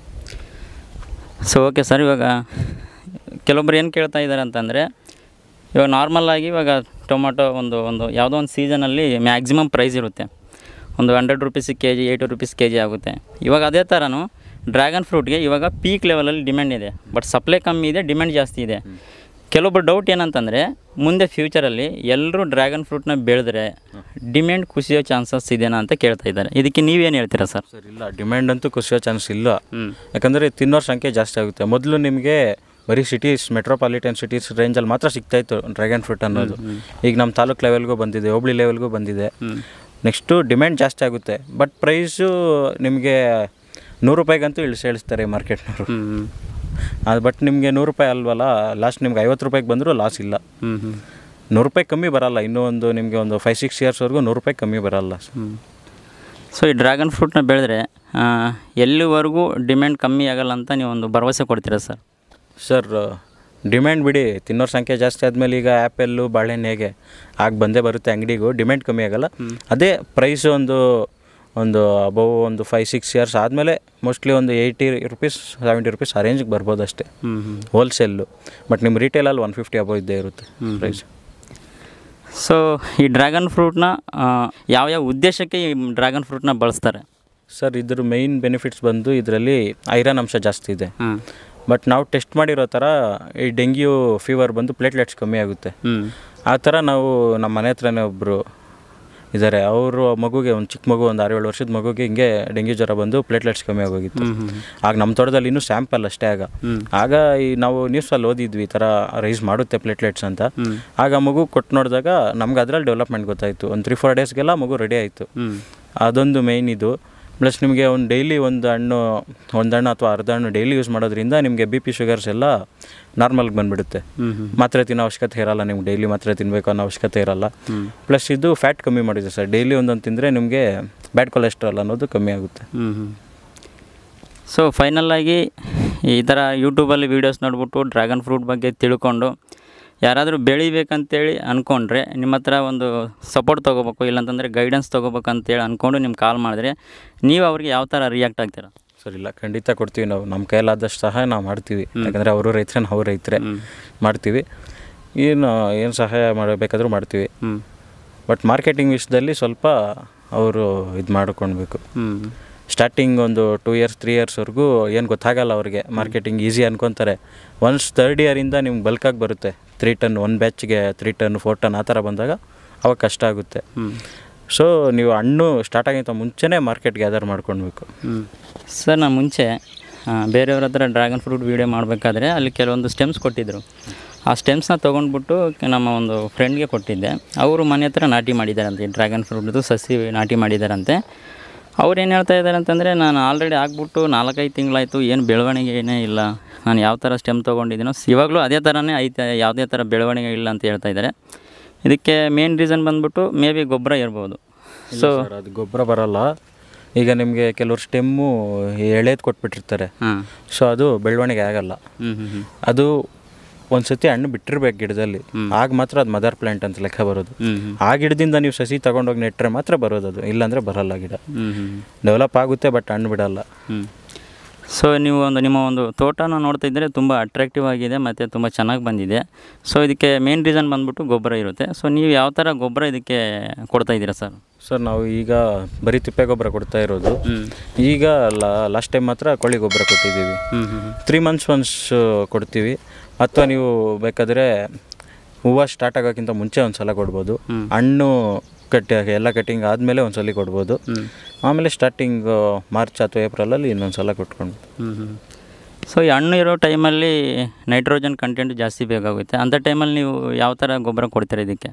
ಸೊ ಓಕೆ ಸರ್ ಇವಾಗ ಕೆಲವೊಬ್ರು ಏನು ಕೇಳ್ತಾ ಇದ್ದಾರೆ ಅಂತಂದರೆ ಇವಾಗ ನಾರ್ಮಲಾಗಿ ಇವಾಗ ಟೊಮಾಟೊ ಒಂದು ಒಂದು ಯಾವುದೋ ಒಂದು ಸೀಸನಲ್ಲಿ ಮ್ಯಾಕ್ಸಿಮಮ್ ಪ್ರೈಸ್ ಇರುತ್ತೆ ಒಂದು ಹಂಡ್ರೆಡ್ ರುಪೀಸಿಗೆ K G eighty rupees K G ಆಗುತ್ತೆ ಇವಾಗ ಅದೇ ಥರನೂ ಡ್ರ್ಯಾಗನ್ ಫ್ರೂಟ್ಗೆ ಇವಾಗ ಪೀಕ್ ಲೆವೆಲಲ್ಲಿ ಡಿಮ್ಯಾಂಡ್ ಇದೆ ಬಟ್ ಸಪ್ಲೈ ಕಮ್ಮಿ ಇದೆ ಡಿಮ್ಯಾಂಡ್ ಜಾಸ್ತಿ ಇದೆ ಕೆಲವೊಬ್ಬರು ಡೌಟ್ ಏನಂತಂದರೆ ಮುಂದೆ ಫ್ಯೂಚರಲ್ಲಿ ಎಲ್ಲರೂ ಡ್ರ್ಯಾಗನ್ ಫ್ರೂಟ್ನ ಬೆಳೆದ್ರೆ ಡಿಮ್ಯಾಂಡ್ ಕುಸಿಯೋ ಚಾನ್ಸಸ್ ಇದೆನಾ ಅಂತ ಕೇಳ್ತಾ ಇದ್ದಾರೆ ಇದಕ್ಕೆ ನೀವೇನು ಹೇಳ್ತೀರಾ ಸರ್ ಸರ್ ಇಲ್ಲ ಡಿಮ್ಯಾಂಡ್ ಅಂತೂ ಕುಸಿಯೋ ಚಾನ್ಸ್ ಇಲ್ಲ ಹ್ಞೂ ಯಾಕಂದರೆ ತಿನ್ನೋರ ಸಂಖ್ಯೆ ಜಾಸ್ತಿ ಆಗುತ್ತೆ ಮೊದಲು ನಿಮಗೆ ಬರೀ ಸಿಟೀಸ್ ಮೆಟ್ರೋಪಾಲಿಟನ್ ಸಿಟೀಸ್ ರೇಂಜಲ್ಲಿ ಮಾತ್ರ ಸಿಗ್ತಾಯಿತ್ತು ಡ್ರ್ಯಾಗನ್ ಫ್ರೂಟ್ ಅನ್ನೋದು ಈಗ ನಮ್ಮ ತಾಲೂಕು ಲೆವೆಲ್ಗೂ ಬಂದಿದೆ ಹೋಬಳಿ ಲೆವೆಲ್ಗೂ ಬಂದಿದೆ ಹ್ಞೂ ನೆಕ್ಸ್ಟು ಡಿಮ್ಯಾಂಡ್ ಜಾಸ್ತಿ ಆಗುತ್ತೆ ಬಟ್ ಪ್ರೈಸು ನಿಮಗೆ ನೂರು ರೂಪಾಯಿಗಂತೂ ಇಳಿಸಿ ಹೇಳಿಸ್ತಾರೆ ಮಾರ್ಕೆಟ್ನವರು ಹ್ಞೂ ಹ್ಞೂ ಅದು ಬಟ್ ನಿಮಗೆ ನೂರು ರೂಪಾಯಿ ಅಲ್ವಲ್ಲ ಲಾಸ್ಟ್ ನಿಮ್ಗೆ ಐವತ್ತು ರೂಪಾಯಿಗೆ ಬಂದರೂ ಲಾಸ್ ಇಲ್ಲ ಹ್ಞೂ ಹ್ಞೂ ನೂರು ರೂಪಾಯಿ ಕಮ್ಮಿ ಬರಲ್ಲ ಇನ್ನೂ ಒಂದು ನಿಮಗೆ ಒಂದು ಫೈವ್ ಸಿಕ್ಸ್ ಇಯರ್ಸ್ವರೆಗೂ ನೂರು ರೂಪಾಯಿ ಕಮ್ಮಿ ಬರಲ್ಲ ಹ್ಞೂ ಸೊ ಈ ಡ್ರ್ಯಾಗನ್ ಫ್ರೂಟ್ನ ಬೆಳೆದ್ರೆ ಆ, ಎಲ್ಲಿವರೆಗೂ ಡಿಮ್ಯಾಂಡ್ ಕಮ್ಮಿ ಆಗಲ್ಲ ಅಂತ ನೀವು ಒಂದು ಭರವಸೆ ಕೊಡ್ತೀರಾ ಸರ್ ಸರ್ ಡಿಮ್ಯಾಂಡ್ ಬಿಡಿ ತಿನ್ನೋರ ಸಂಖ್ಯೆ ಜಾಸ್ತಿ ಆದಮೇಲೆ ಈಗ ಆ್ಯಪಲ್ಲು ಬಾಳೆಹಣ್ಣು ಹೇಗೆ ಆಗ ಬಂದೇ ಬರುತ್ತೆ ಅಂಗಡಿಗೂ ಡಿಮ್ಯಾಂಡ್ ಕಮ್ಮಿ ಆಗಲ್ಲ ಅದೇ ಪ್ರೈಸ್ ಒಂದು ಒಂದು ಅಬೌವ್ ಒಂದು ಫೈವ್ ಸಿಕ್ಸ್ ಇಯರ್ಸ್ ಆದಮೇಲೆ ಮೋಸ್ಟ್ಲಿ ಒಂದು ಏಯ್ಟಿ ರುಪೀಸ್ ಸೆವೆಂಟಿ ರುಪೀಸ್ ಆ ರೇಂಜಿಗೆ ಬರ್ಬೋದು ಅಷ್ಟೇ ಹ್ಞೂ ಹ್ಞೂ ಹೋಲ್ಸೇಲು ಬಟ್ ನಿಮ್ಮ ರಿಟೇಲಲ್ಲಿ ಒನ್ ಫಿಫ್ಟಿ ಅಬೌವ್ ಇದ್ದೇ ಇರುತ್ತೆ ಪ್ರೈಸ್ ಸೊ ಈ ಡ್ರ್ಯಾಗನ್ ಫ್ರೂಟ್ನ ಯಾವ್ಯಾವ ಉದ್ದೇಶಕ್ಕೆ ಈ ಡ್ರ್ಯಾಗನ್ ಫ್ರೂಟ್ನ ಬಳಸ್ತಾರೆ ಸರ್ ಇದ್ರ ಮೇಯ್ನ್ ಬೆನಿಫಿಟ್ಸ್ ಬಂದು ಇದರಲ್ಲಿ ಐರನ್ ಅಂಶ ಜಾಸ್ತಿ ಇದೆ ಹಾಂ ಬಟ್ ನಾವು ಟೆಸ್ಟ್ ಮಾಡಿರೋ ಥರ ಈ ಡೆಂಗ್ಯೂ ಫೀವರ್ ಬಂದು ಪ್ಲೇಟ್ಲೆಟ್ಸ್ ಕಮ್ಮಿ ಆಗುತ್ತೆ ಹ್ಞೂ ಆ ಥರ ನಾವು ನಮ್ಮ ಮನೆ ಹತ್ರನೇ ಒಬ್ಬರು ಇದ್ದಾರೆ ಅವರು ಮಗುಗೆ ಒಂದು ಚಿಕ್ಕ ಮಗು ಒಂದು ಆರು ಏಳು ವರ್ಷದ ಮಗುಗೆ ಹಿಂಗೆ ಡೆಂಗ್ಯೂ ಜ್ವರ ಬಂದು ಪ್ಲೇಟ್ಲೆಟ್ಸ್ ಕಮ್ಮಿ ಆಗೋಗಿತ್ತು ಆಗ ನಮ್ಮ ತೋಟದಲ್ಲಿ ಇನ್ನೂ ಸ್ಯಾಂಪಲ್ ಅಷ್ಟೇ ಆಗ ಆಗ ಈ ನಾವು ನ್ಯೂಸಲ್ಲಿ ಓದಿದ್ವಿ ಈ ಥರ ರೈಸ್ ಮಾಡುತ್ತೆ ಪ್ಲೇಟ್ಲೆಟ್ಸ್ ಅಂತ ಆಗ ಮಗು ಕೊಟ್ಟು ನೋಡಿದಾಗ ನಮ್ಗೆ ಅದರಲ್ಲಿ ಡೆವಲಪ್ಮೆಂಟ್ ಗೊತ್ತಾಯಿತು ಒಂದು ತ್ರೀ ಫೋರ್ ಡೇಸ್ಗೆಲ್ಲ ಮಗು ರೆಡಿ ಆಯಿತು ಹ್ಞೂ ಅದೊಂದು ಮೇಯ್ನ್ ಇದು ಪ್ಲಸ್ ನಿಮಗೆ ಒಂದು ಡೈಲಿ ಒಂದು ಹಣ್ಣು ಒಂದು ಹಣ್ಣು ಅಥವಾ ಅರ್ಧ ಹಣ್ಣು ಡೈಲಿ ಯೂಸ್ ಮಾಡೋದ್ರಿಂದ ನಿಮಗೆ ಬಿ ಪಿ ಶುಗರ್ಸ್ ಎಲ್ಲ ನಾರ್ಮಲ್ಗೆ ಬಂದುಬಿಡುತ್ತೆ ಹ್ಞೂ ಹ್ಞೂ ಮಾತ್ರೆ ತಿನ್ನೋ ಅವಶ್ಯಕತೆ ಇರಲ್ಲ ನಿಮ್ಗೆ ಡೈಲಿ ಮಾತ್ರೆ ತಿನ್ನಬೇಕು ಅನ್ನೋ ಅವಶ್ಯಕತೆ ಇರಲ್ಲ ಪ್ಲಸ್ ಇದು ಫ್ಯಾಟ್ ಕಮ್ಮಿ ಮಾಡಿದೆ ಸರ್ ಡೈಲಿ ಒಂದೊಂದು ತಿಂದರೆ ನಿಮಗೆ ಬ್ಯಾಡ್ ಕೊಲೆಸ್ಟ್ರಾಲ್ ಅನ್ನೋದು ಕಮ್ಮಿ ಆಗುತ್ತೆ ಹ್ಞೂ ಹ್ಞೂ ಸೊ ಫೈನಲ್ಲಾಗಿ ಈ ಥರ ಯೂಟ್ಯೂಬಲ್ಲಿ ವೀಡಿಯೋಸ್ ನೋಡ್ಬಿಟ್ಟು ಡ್ರ್ಯಾಗನ್ ಫ್ರೂಟ್ ಬಗ್ಗೆ ತಿಳ್ಕೊಂಡು ಯಾರಾದರೂ ಬೆಳಿಬೇಕಂತೇಳಿ ಅಂದ್ಕೊಂಡ್ರೆ ನಿಮ್ಮ ಹತ್ರ ಒಂದು ಸಪೋರ್ಟ್ ತೊಗೋಬೇಕು ಇಲ್ಲಾಂತಂದರೆ ಗೈಡೆನ್ಸ್ ತೊಗೋಬೇಕು ಅಂತೇಳಿ ಅಂದ್ಕೊಂಡು ನಿಮ್ಗೆ ಕಾಲ್ ಮಾಡಿದ್ರೆ ನೀವು ಅವ್ರಿಗೆ ಯಾವ ಥರ ರಿಯಾಕ್ಟ್ ಆಗ್ತೀರಾ ಸರ್ ಇಲ್ಲ ಖಂಡಿತ ಕೊಡ್ತೀವಿ ನಾವು ನಮ್ಮ ಕೈಲಾದಷ್ಟು ಸಹಾಯ ನಾವು ಮಾಡ್ತೀವಿ ಯಾಕಂದರೆ ಅವರು ರೈತರೇ ನಾವು ರೈತರೇ ಮಾಡ್ತೀವಿ ಏನು ಏನು ಸಹಾಯ ಮಾಡಬೇಕಾದ್ರೂ ಮಾಡ್ತೀವಿ ಹ್ಞೂ ಬಟ್ ಮಾರ್ಕೆಟಿಂಗ್ ವಿಷಯದಲ್ಲಿ ಸ್ವಲ್ಪ ಅವರು ಇದು ಮಾಡ್ಕೊಳ್ಬೇಕು ಹ್ಞೂ ಸ್ಟಾರ್ಟಿಂಗ್ ಒಂದು ಟೂ ಇಯರ್ಸ್ ತ್ರೀ ಇಯರ್ಸ್ವರೆಗೂ ಏನು ಗೊತ್ತಾಗಲ್ಲ ಅವ್ರಿಗೆ ಮಾರ್ಕೆಟಿಂಗ್ ಈಸಿ ಅನ್ಕೊತಾರೆ ಒನ್ಸ್ ತರ್ಡ್ ಇಯರಿಂದ ನಿಮ್ಗೆ ಬಲ್ಕಾಗಿ ಬರುತ್ತೆ ತ್ರೀ ಟನ್ ಒನ್ ಬ್ಯಾಚ್ಗೆ ತ್ರೀ ಟನ್ ಫೋರ್ ಟನ್ ಆ ಥರ ಬಂದಾಗ ಅವಾಗ ಕಷ್ಟ ಆಗುತ್ತೆ ಹ್ಞೂ ಸೊ ನೀವು ಹಣ್ಣು ಸ್ಟಾರ್ಟ್ ಆಗಿಂತ ಮುಂಚೆನೇ ಮಾರ್ಕೆಟ್ ಗ್ಯಾದರ್ ಮಾಡ್ಕೊಳ್ಬೇಕು ಹ್ಞೂ ಸರ್ ನಾನು ಮುಂಚೆ ಆ, ಬೇರೆಯವ್ರ ಹತ್ರ ಡ್ರ್ಯಾಗನ್ ಫ್ರೂಟ್ ವೀಡಿಯೋ ಮಾಡಬೇಕಾದ್ರೆ ಅಲ್ಲಿ ಕೆಲವೊಂದು ಸ್ಟೆಮ್ಸ್ ಕೊಟ್ಟಿದ್ದರು ಆ ಸ್ಟೆಮ್ಸ್ನ ತೊಗೊಂಡ್ಬಿಟ್ಟು ನಮ್ಮ ಒಂದು ಫ್ರೆಂಡ್ಗೆ ಕೊಟ್ಟಿದ್ದೆ ಅವರು ಮನೆ ಹತ್ರ ನಾಟಿ ಮಾಡಿದ್ದಾರಂತೆ ಡ್ರ್ಯಾಗನ್ ಫ್ರೂಟ್ದು ಸಸಿ ನಾಟಿ ಮಾಡಿದ್ದಾರಂತೆ ಅವ್ರು ಏನು ಹೇಳ್ತಾ ಇದ್ದಾರೆ ಅಂತಂದರೆ ನಾನು ಆಲ್ರೆಡಿ ಆಗ್ಬಿಟ್ಟು ನಾಲ್ಕೈದು ತಿಂಗಳಾಯಿತು ಏನು ಬೆಳವಣಿಗೆ ಏನೇ ಇಲ್ಲ ನಾನು ಯಾವ ಥರ ಸ್ಟೆಮ್ ತೊಗೊಂಡಿದ್ದೀನೋ ಇವಾಗಲೂ ಅದೇ ಥರನೇ ಐತೆ ಯಾವುದೇ ಥರ ಬೆಳವಣಿಗೆ ಇಲ್ಲ ಅಂತ ಹೇಳ್ತಾ ಇದ್ದಾರೆ ಇದಕ್ಕೆ ಮೇನ್ ರೀಸನ್ ಬಂದ್ಬಿಟ್ಟು ಮೇ ಬಿ ಗೊಬ್ಬರ ಇರ್ಬೋದು ಸೊ ಸರ್ ಅದು ಗೊಬ್ಬರ ಬರಲ್ಲ ಈಗ ನಿಮಗೆ ಕೆಲವ್ರು ಸ್ಟೆಮ್ಮು ಎಳೆದು ಕೊಟ್ಬಿಟ್ಟಿರ್ತಾರೆ ಹಾಂ ಸೊ ಅದು ಬೆಳವಣಿಗೆ ಆಗಲ್ಲ ಹ್ಞೂ ಹ್ಞೂ ಹ್ಞೂ ಅದು ಒಂದು ಸತಿ ಹಣ್ಣು ಬಿಟ್ಟಿರ್ಬೇಕು ಗಿಡದಲ್ಲಿ ಆಗ ಮಾತ್ರ ಅದು ಮದರ್ ಪ್ಲಾಂಟ್ ಅಂತ ಲೆಕ್ಕ ಬರೋದು ಹ್ಞೂ ಹ್ಞೂ ಆ ಗಿಡದಿಂದ ನೀವು ಸಸಿ ತಗೊಂಡೋಗಿ ನೆಟ್ಟರೆ ಮಾತ್ರ ಬರೋದು ಅದು ಇಲ್ಲಾಂದರೆ ಬರಲ್ಲ ಗಿಡ ಹ್ಞೂ ಹ್ಞೂ ಡೆವಲಪ್ ಆಗುತ್ತೆ ಬಟ್ ಹಣ್ಣು ಬಿಡಲ್ಲ ಹ್ಞೂ ಸೊ ನೀವು ಒಂದು ನಿಮ್ಮ ಒಂದು ತೋಟನ ನೋಡ್ತಾ ಇದ್ದರೆ ತುಂಬ ಅಟ್ರಾಕ್ಟಿವ್ ಆಗಿದೆ ಮತ್ತು ತುಂಬ ಚೆನ್ನಾಗಿ ಬಂದಿದೆ ಸೊ ಇದಕ್ಕೆ ಮೇನ್ ರೀಸನ್ ಬಂದ್ಬಿಟ್ಟು ಗೊಬ್ಬರ ಇರುತ್ತೆ ಸೊ ನೀವು ಯಾವ ಥರ ಗೊಬ್ಬರ ಇದಕ್ಕೆ ಕೊಡ್ತಾ ಇದ್ದೀರಾ ಸರ್ ಸರ್ ನಾವು ಈಗ ಬರೀ ತಿಪ್ಪೆ ಗೊಬ್ಬರ ಕೊಡ್ತಾ ಇರೋದು ಹ್ಞೂ ಈಗ ಲಾಸ್ಟ್ ಟೈಮ್ ಮಾತ್ರ ಕೋಳಿ ಗೊಬ್ಬರ ಕೊಟ್ಟಿದ್ದೀವಿ ಹ್ಞೂ ಹ್ಞೂ ತ್ರೀ ಮಂತ್ಸ್ ಒನ್ಸ್ ಕೊಡ್ತೀವಿ ಅಥವಾ ನೀವು ಬೇಕಾದರೆ ಹೂವು ಸ್ಟಾರ್ಟ್ ಆಗೋಕ್ಕಿಂತ ಮುಂಚೆ ಒಂದು ಸಲ ಕೊಡ್ಬೋದು ಹಣ್ಣು ಕಟ್ಟಿ ಎಲ್ಲ ಕಟ್ಟಿಂಗ್ ಆದಮೇಲೆ ಒಂದು ಸಲ ಕೊಡ್ಬೋದು ಆಮೇಲೆ ಸ್ಟಾರ್ಟಿಂಗ್ ಮಾರ್ಚ್ ಅಥವಾ ಏಪ್ರಿಲಲ್ಲಿ ಇನ್ನೊಂದು ಸಲ ಕೊಟ್ಕೊಂಡು ಹ್ಞೂ ಹ್ಞೂ ಸೊ ಈ ಹಣ್ಣು ಇರೋ ಟೈಮಲ್ಲಿ ನೈಟ್ರೋಜನ್ ಕಂಟೆಂಟ್ ಜಾಸ್ತಿ ಬೇಕಾಗುತ್ತೆ ಅಂಥ ಟೈಮಲ್ಲಿ ನೀವು ಯಾವ ಥರ ಗೊಬ್ಬರ ಕೊಡ್ತೀರಾ ಇದಕ್ಕೆ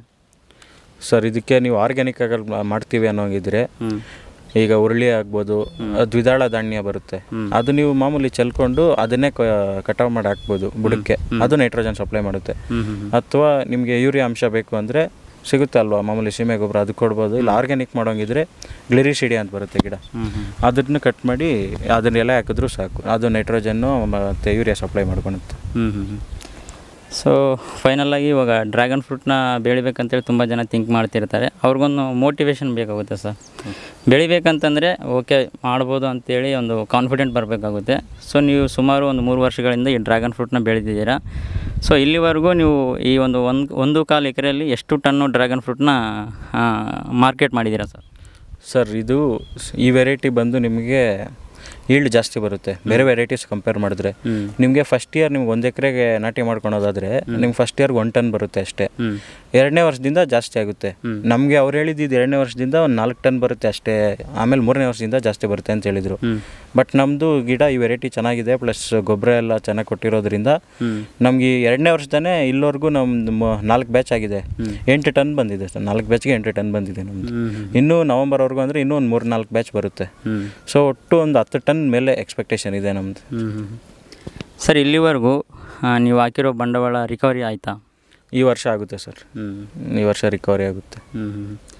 ಸರ್ ಇದಕ್ಕೆ ನೀವು ಆರ್ಗ್ಯಾನಿಕ್ ಆಗಿ ಮಾಡ್ತೀವಿ ಅನ್ನೋಂಗಿದ್ರೆ ಹ್ಞೂ ಈಗ ಉರುಳಿ ಆಗ್ಬೋದು ದ್ವಿದಳ ಧಾನ್ಯ ಬರುತ್ತೆ ಅದು ನೀವು ಮಾಮೂಲಿ ಚೆಲ್ಕೊಂಡು ಅದನ್ನೇ ಕಟಾವು ಮಾಡಿ ಹಾಕ್ಬೋದು ಬುಡಕ್ಕೆ ಅದು ನೈಟ್ರೋಜನ್ ಸಪ್ಲೈ ಮಾಡುತ್ತೆ ಹ್ಞೂ ಹ್ಞೂ ಅಥವಾ ನಿಮಗೆ ಯೂರಿಯಾ ಅಂಶ ಬೇಕು ಅಂದರೆ ಸಿಗುತ್ತೆ ಅಲ್ವಾ ಮಾಮೂಲಿ ಸೀಮೆ ಗೊಬ್ಬರ ಅದು ಕೊಡ್ಬೋದು ಇಲ್ಲ ಆರ್ಗ್ಯಾನಿಕ್ ಮಾಡೋಂಗಿದ್ರೆ ಗ್ಲಿರಿಸಿಡಿ ಅಂತ ಬರುತ್ತೆ ಗಿಡ ಹ್ಞೂ ಹ್ಞೂ ಅದನ್ನು ಕಟ್ ಮಾಡಿ ಅದನ್ನೆಲ್ಲ ಹಾಕಿದ್ರೂ ಸಾಕು ಅದು ನೈಟ್ರೋಜನ್ನು ಮತ್ತು ಯೂರಿಯಾ ಸಪ್ಲೈ ಮಾಡ್ಕೊಳುತ್ತೆ ಹ್ಞೂ ಹ್ಞೂ ಹ್ಞೂ ಸೊ ಫೈನಲಾಗಿ ಇವಾಗ ಡ್ರ್ಯಾಗನ್ ಫ್ರೂಟ್ನ ಬೆಳಿಬೇಕಂತೇಳಿ ತುಂಬ ಜನ ಥಿಂಕ್ ಮಾಡ್ತಿರ್ತಾರೆ ಅವ್ರಿಗೊಂದು ಮೋಟಿವೇಶನ್ ಬೇಕಾಗುತ್ತೆ ಸರ್ ಬೆಳಿಬೇಕಂತಂದರೆ ಓಕೆ ಮಾಡ್ಬೋದು ಅಂತೇಳಿ ಒಂದು ಕಾನ್ಫಿಡೆಂಟ್ ಬರಬೇಕಾಗುತ್ತೆ ಸೊ ನೀವು ಸುಮಾರು ಒಂದು ಮೂರು ವರ್ಷಗಳಿಂದ ಈ ಡ್ರ್ಯಾಗನ್ ಫ್ರೂಟ್ನ ಬೆಳೆದಿದ್ದೀರಾ ಸೊ ಇಲ್ಲಿವರೆಗೂ ನೀವು ಈ ಒಂದು ಒಂದು ಒಂದು ಕಾಲು ಎಕರೆಯಲ್ಲಿ ಎಷ್ಟು ಟನ್ನು ಡ್ರ್ಯಾಗನ್ ಫ್ರೂಟ್ನ ಮಾರ್ಕೆಟ್ ಮಾಡಿದ್ದೀರಾ ಸರ್ ಸರ್ ಇದು ಸ್- ಈ ವೆರೈಟಿ ಬಂದು ನಿಮಗೆ ಈಲ್ಡ್ ಜಾಸ್ತಿ ಬರುತ್ತೆ ಬೇರೆ ವೆರೈಟೀಸ್ ಕಂಪೇರ್ ಮಾಡಿದ್ರೆ ಹ್ಞೂ ನಿಮಗೆ ಫಸ್ಟ್ ಇಯರ್ ನಿಮ್ಗೆ ಒಂದು ಎಕರೆಗೆ ನಾಟಿ ಮಾಡ್ಕೊಳೋದಾದ್ರೆ ನಿಮ್ಗೆ ಫಸ್ಟ್ ಇಯರ್ಗೆ ಒನ್ ಟನ್ ಬರುತ್ತೆ ಅಷ್ಟೇ ಹ್ಞೂ ಎರಡನೇ ವರ್ಷದಿಂದ ಜಾಸ್ತಿ ಆಗುತ್ತೆ ನಮಗೆ ಅವ್ರು ಹೇಳಿದ್ದು ಎರಡನೇ ವರ್ಷದಿಂದ ಒಂದು ನಾಲ್ಕು ಟನ್ ಬರುತ್ತೆ ಅಷ್ಟೇ ಆಮೇಲೆ ಮೂರನೇ ವರ್ಷದಿಂದ ಜಾಸ್ತಿ ಬರುತ್ತೆ ಅಂತ ಹೇಳಿದರು ಹ್ಞೂ ಬಟ್ ನಮ್ಮದು ಗಿಡ ಈ ವೆರೈಟಿ ಚೆನ್ನಾಗಿದೆ ಪ್ಲಸ್ ಗೊಬ್ಬರ ಎಲ್ಲ ಚೆನ್ನಾಗಿ ಕೊಟ್ಟಿರೋದ್ರಿಂದ ಹ್ಞೂ ನಮ್ಗೆ ಈ ಎರಡನೇ ವರ್ಷದಾನೇ ಇಲ್ಲಿವರೆಗೂ ನಮ್ದು ಮ- ನಾಲ್ಕು ಬ್ಯಾಚ್ ಆಗಿದೆ ಎಂಟು ಟನ್ ಬಂದಿದೆ ಸರ್ ನಾಲ್ಕು ಬ್ಯಾಚ್ಗೆ ಎಂಟು ಟನ್ ಬಂದಿದೆ ನಮ್ಮದು ಹ್ಞೂ ಇನ್ನೂ ನವಂಬರ್ವರೆಗೂ ಅಂದರೆ ಇನ್ನೂ ಒಂದು ಮೂರು ನಾಲ್ಕು ಬ್ಯಾಚ್ ಬರುತ್ತೆ ಹ್ಞೂ ಸೊ ಒಟ್ಟು ಒಂದು ಹತ್ತು ಟನ್ ಮೇಲೆ ಎಕ್ಸ್ಪೆಕ್ಟೇಷನ್ ಇದೆ ನಮ್ಮದು ಹ್ಞೂ ಹ್ಞೂ ಸರ್ ಇಲ್ಲಿವರೆಗೂ ಆ, ನೀವು ಹಾಕಿರೋ ಬಂಡವಾಳ ರಿಕವರಿ ಆಯಿತಾ ಈ ವರ್ಷ ಆಗುತ್ತೆ ಸರ್ ಹ್ಞೂ ಈ ವರ್ಷ ರಿಕವರಿ ಆಗುತ್ತೆ ಹ್ಞೂ ಹ್ಞೂ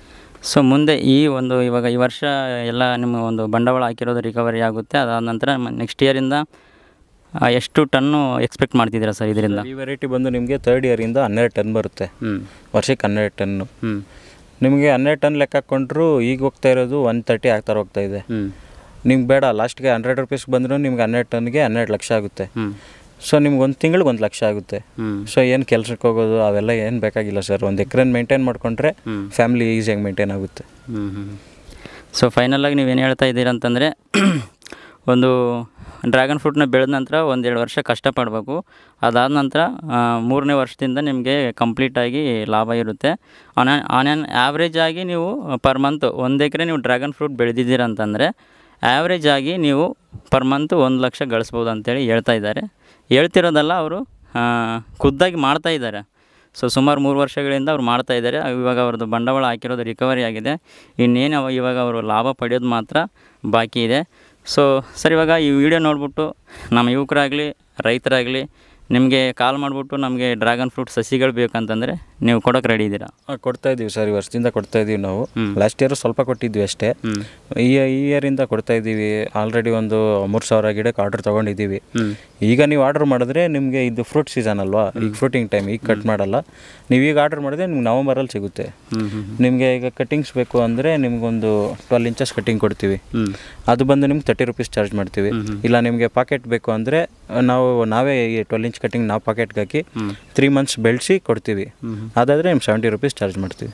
ಸೊ ಮುಂದೆ ಈ ಒಂದು ಇವಾಗ ಈ ವರ್ಷ ಎಲ್ಲ ನಿಮ್ಮ ಒಂದು ಬಂಡವಾಳ ಹಾಕಿರೋದು ರಿಕವರಿ ಆಗುತ್ತೆ ಅದಾದ ನಂತರ ನೆಕ್ಸ್ಟ್ ಇಯರಿಂದ ಎಷ್ಟು ಟನ್ನು ಎಕ್ಸ್ಪೆಕ್ಟ್ ಮಾಡ್ತಿದ್ದೀರಾ ಸರ್ ಇದರಿಂದ ಈ ವೆರೈಟಿ ಬಂದು ನಿಮಗೆ ತರ್ಡ್ ಇಯರಿಂದ ಹನ್ನೆರಡು ಟನ್ ಬರುತ್ತೆ ಹ್ಞೂ ವರ್ಷಕ್ಕೆ ಹನ್ನೆರಡು ಟನ್ನು ಹ್ಞೂ ನಿಮಗೆ ಹನ್ನೆರಡು ಟನ್ ಲೆಕ್ಕ ಹಾಕ್ಕೊಂಡ್ರು ಈಗ ಹೋಗ್ತಾ ಇರೋದು ಒನ್ ತರ್ಟಿ ಆಗ್ತಾ ಹೋಗ್ತಾ ಇದೆ ಹ್ಞೂ ನಿಮ್ಗೆ ಬೇಡ ಲಾಸ್ಟ್ಗೆ ಹಂಡ್ರೆಡ್ ರುಪೀಸ್ಗೆ ಬಂದರೂ ನಿಮ್ಗೆ ಹನ್ನೆರಡು ಟನ್ಗೆ ಹನ್ನೆರಡು ಲಕ್ಷ ಆಗುತ್ತೆ ಹ್ಞೂ ಸೊ ನಿಮ್ಗೆ ಒಂದು ತಿಂಗಳಿಗೆ ಒಂದು ಲಕ್ಷ ಆಗುತ್ತೆ ಹ್ಞೂ ಸೊ ಏನು ಕೆಲ್ಸಕ್ಕೆ ಹೋಗೋದು ಅವೆಲ್ಲ ಏನು ಬೇಕಾಗಿಲ್ಲ ಸರ್ ಒಂದು ಎಕ್ರೆನ ಮೇಂಟೈನ್ ಮಾಡಿಕೊಂಡ್ರೆ ಫ್ಯಾಮಿಲಿ ಈಸಿಯಾಗಿ ಮೇಂಟೈನ್ ಆಗುತ್ತೆ ಹ್ಞೂ ಹ್ಞೂ ಸೊ ಫೈನಲಾಗಿ ನೀವೇನು ಹೇಳ್ತಾ ಇದ್ದೀರಾ ಅಂತಂದರೆ ಒಂದು ಡ್ರ್ಯಾಗನ್ ಫ್ರೂಟ್ನ ಬೆಳೆದ ನಂತರ ಒಂದೆರಡು ವರ್ಷ ಕಷ್ಟಪಡಬೇಕು ಅದಾದ ನಂತರ ಆ, ಮೂರನೇ ವರ್ಷದಿಂದ ನಿಮಗೆ ಕಂಪ್ಲೀಟಾಗಿ ಲಾಭ ಇರುತ್ತೆ ಆನ್ ಆನ್ ಆ್ಯನ್ ಆ್ಯಾವ್ರೇಜ್ ಆಗಿ ನೀವು ಪರ್ ಮಂತ್ ಒಂದು ಎಕರೆ ನೀವು ಡ್ರ್ಯಾಗನ್ ಫ್ರೂಟ್ ಬೆಳೆದಿದ್ದೀರ ಅಂತಂದರೆ ಆ್ಯಾವ್ರೇಜ್ ಆಗಿ ನೀವು ಪರ್ ಮಂತ್ ಒಂದು ಲಕ್ಷ ಗಳಿಸ್ಬೋದು ಅಂತೇಳಿ ಹೇಳ್ತಾ ಇದ್ದಾರೆ ಹೇಳ್ತಿರೋದಲ್ಲ ಅವರು ಖುದ್ದಾಗಿ ಮಾಡ್ತಾ ಇದ್ದಾರೆ ಸೊ ಸುಮಾರು ಮೂರು ವರ್ಷಗಳಿಂದ ಅವ್ರು ಮಾಡ್ತಾ ಇದ್ದಾರೆ ಇವಾಗ ಅವ್ರದ್ದು ಬಂಡವಾಳ ಹಾಕಿರೋದು ರಿಕವರಿ ಆಗಿದೆ ಇನ್ನೇನು ಅವ ಇವಾಗ ಅವರು ಲಾಭ ಪಡೆಯೋದು ಮಾತ್ರ ಬಾಕಿ ಇದೆ ಸೊ ಸರ್ ಇವಾಗ ಈ ವಿಡಿಯೋ ನೋಡ್ಬಿಟ್ಟು ನಮ್ಮ ಯುವಕರಾಗಲಿ ರೈತರಾಗಲಿ ನಿಮಗೆ ಕಾಲ್ ಮಾಡಿಬಿಟ್ಟು ನಮಗೆ ಡ್ರ್ಯಾಗನ್ ಫ್ರೂಟ್ ಸಸಿಗಳು ಬೇಕಂತಂದರೆ ನೀವು ಕೊಡೋಕೆ ರೆಡಿ ಇದ್ದೀರಾ ಹಾಂ ಕೊಡ್ತಾ ಇದ್ದೀವಿ ಸರ್ ಈ ವರ್ಷದಿಂದ ಕೊಡ್ತಾ ಇದ್ದೀವಿ ನಾವು ಹ್ಮ್. ಲಾಸ್ಟ್ ಇಯರ್ ಸ್ವಲ್ಪ ಕೊಟ್ಟಿದ್ವಿ ಅಷ್ಟೇ ಹ್ಞೂ ಈ ಈ ಇಯರಿಂದ ಕೊಡ್ತಾ ಇದ್ದೀವಿ ಆಲ್ರೆಡಿ ಒಂದು ಮೂರು ಸಾವಿರ ಗಿಡಕ್ಕೆ ಆರ್ಡರ್ ತೊಗೊಂಡಿದ್ದೀವಿ ಹ್ಞೂ ಈಗ ನೀವು ಆರ್ಡರ್ ಮಾಡಿದ್ರೆ ನಿಮಗೆ ಇದು ಫ್ರೂಟ್ ಸೀಸನ್ ಅಲ್ವಾ ಈಗ ಫ್ರೂಟಿಂಗ್ ಟೈಮ್ ಈಗ ಕಟ್ ಮಾಡಲ್ಲ ನೀವು ಈಗ ಆರ್ಡರ್ ಮಾಡಿದ್ರೆ ನಿಮ್ಗೆ ನವಂಬರಲ್ಲಿ ಸಿಗುತ್ತೆ ಹ್ಞೂ ಹ್ಞೂ ನಿಮಗೆ ಈಗ ಕಟ್ಟಿಂಗ್ಸ್ ಬೇಕು ಅಂದರೆ ನಿಮ್ಗೊಂದು ಟ್ವೆಲ್ ಇಂಚಸ್ ಕಟ್ಟಿಂಗ್ ಕೊಡ್ತೀವಿ ಹ್ಞೂ ಅದು ಬಂದು ನಿಮ್ಗೆ ತರ್ಟಿ ರುಪೀಸ್ ಚಾರ್ಜ್ ಮಾಡ್ತೀವಿ ಇಲ್ಲ ನಿಮಗೆ ಪಾಕೆಟ್ ಬೇಕು ಅಂದರೆ ನಾವು ನಾವೇ ಈ ಟ್ವೆಲ್ ಇಂಚ್ ಕಟ್ಟಿಂಗ್ ನಾವು ಪಾಕೆಟ್ಗೆ ಹಾಕಿ ತ್ರೀ ಮಂತ್ಸ್ ಬೆಳೆಸಿ ಕೊಡ್ತೀವಿ ಅದಾದರೆ ನಿಮ್ಗೆ ಸೆವೆಂಟಿ ರುಪೀಸ್ ಚಾರ್ಜ್ ಮಾಡ್ತೀವಿ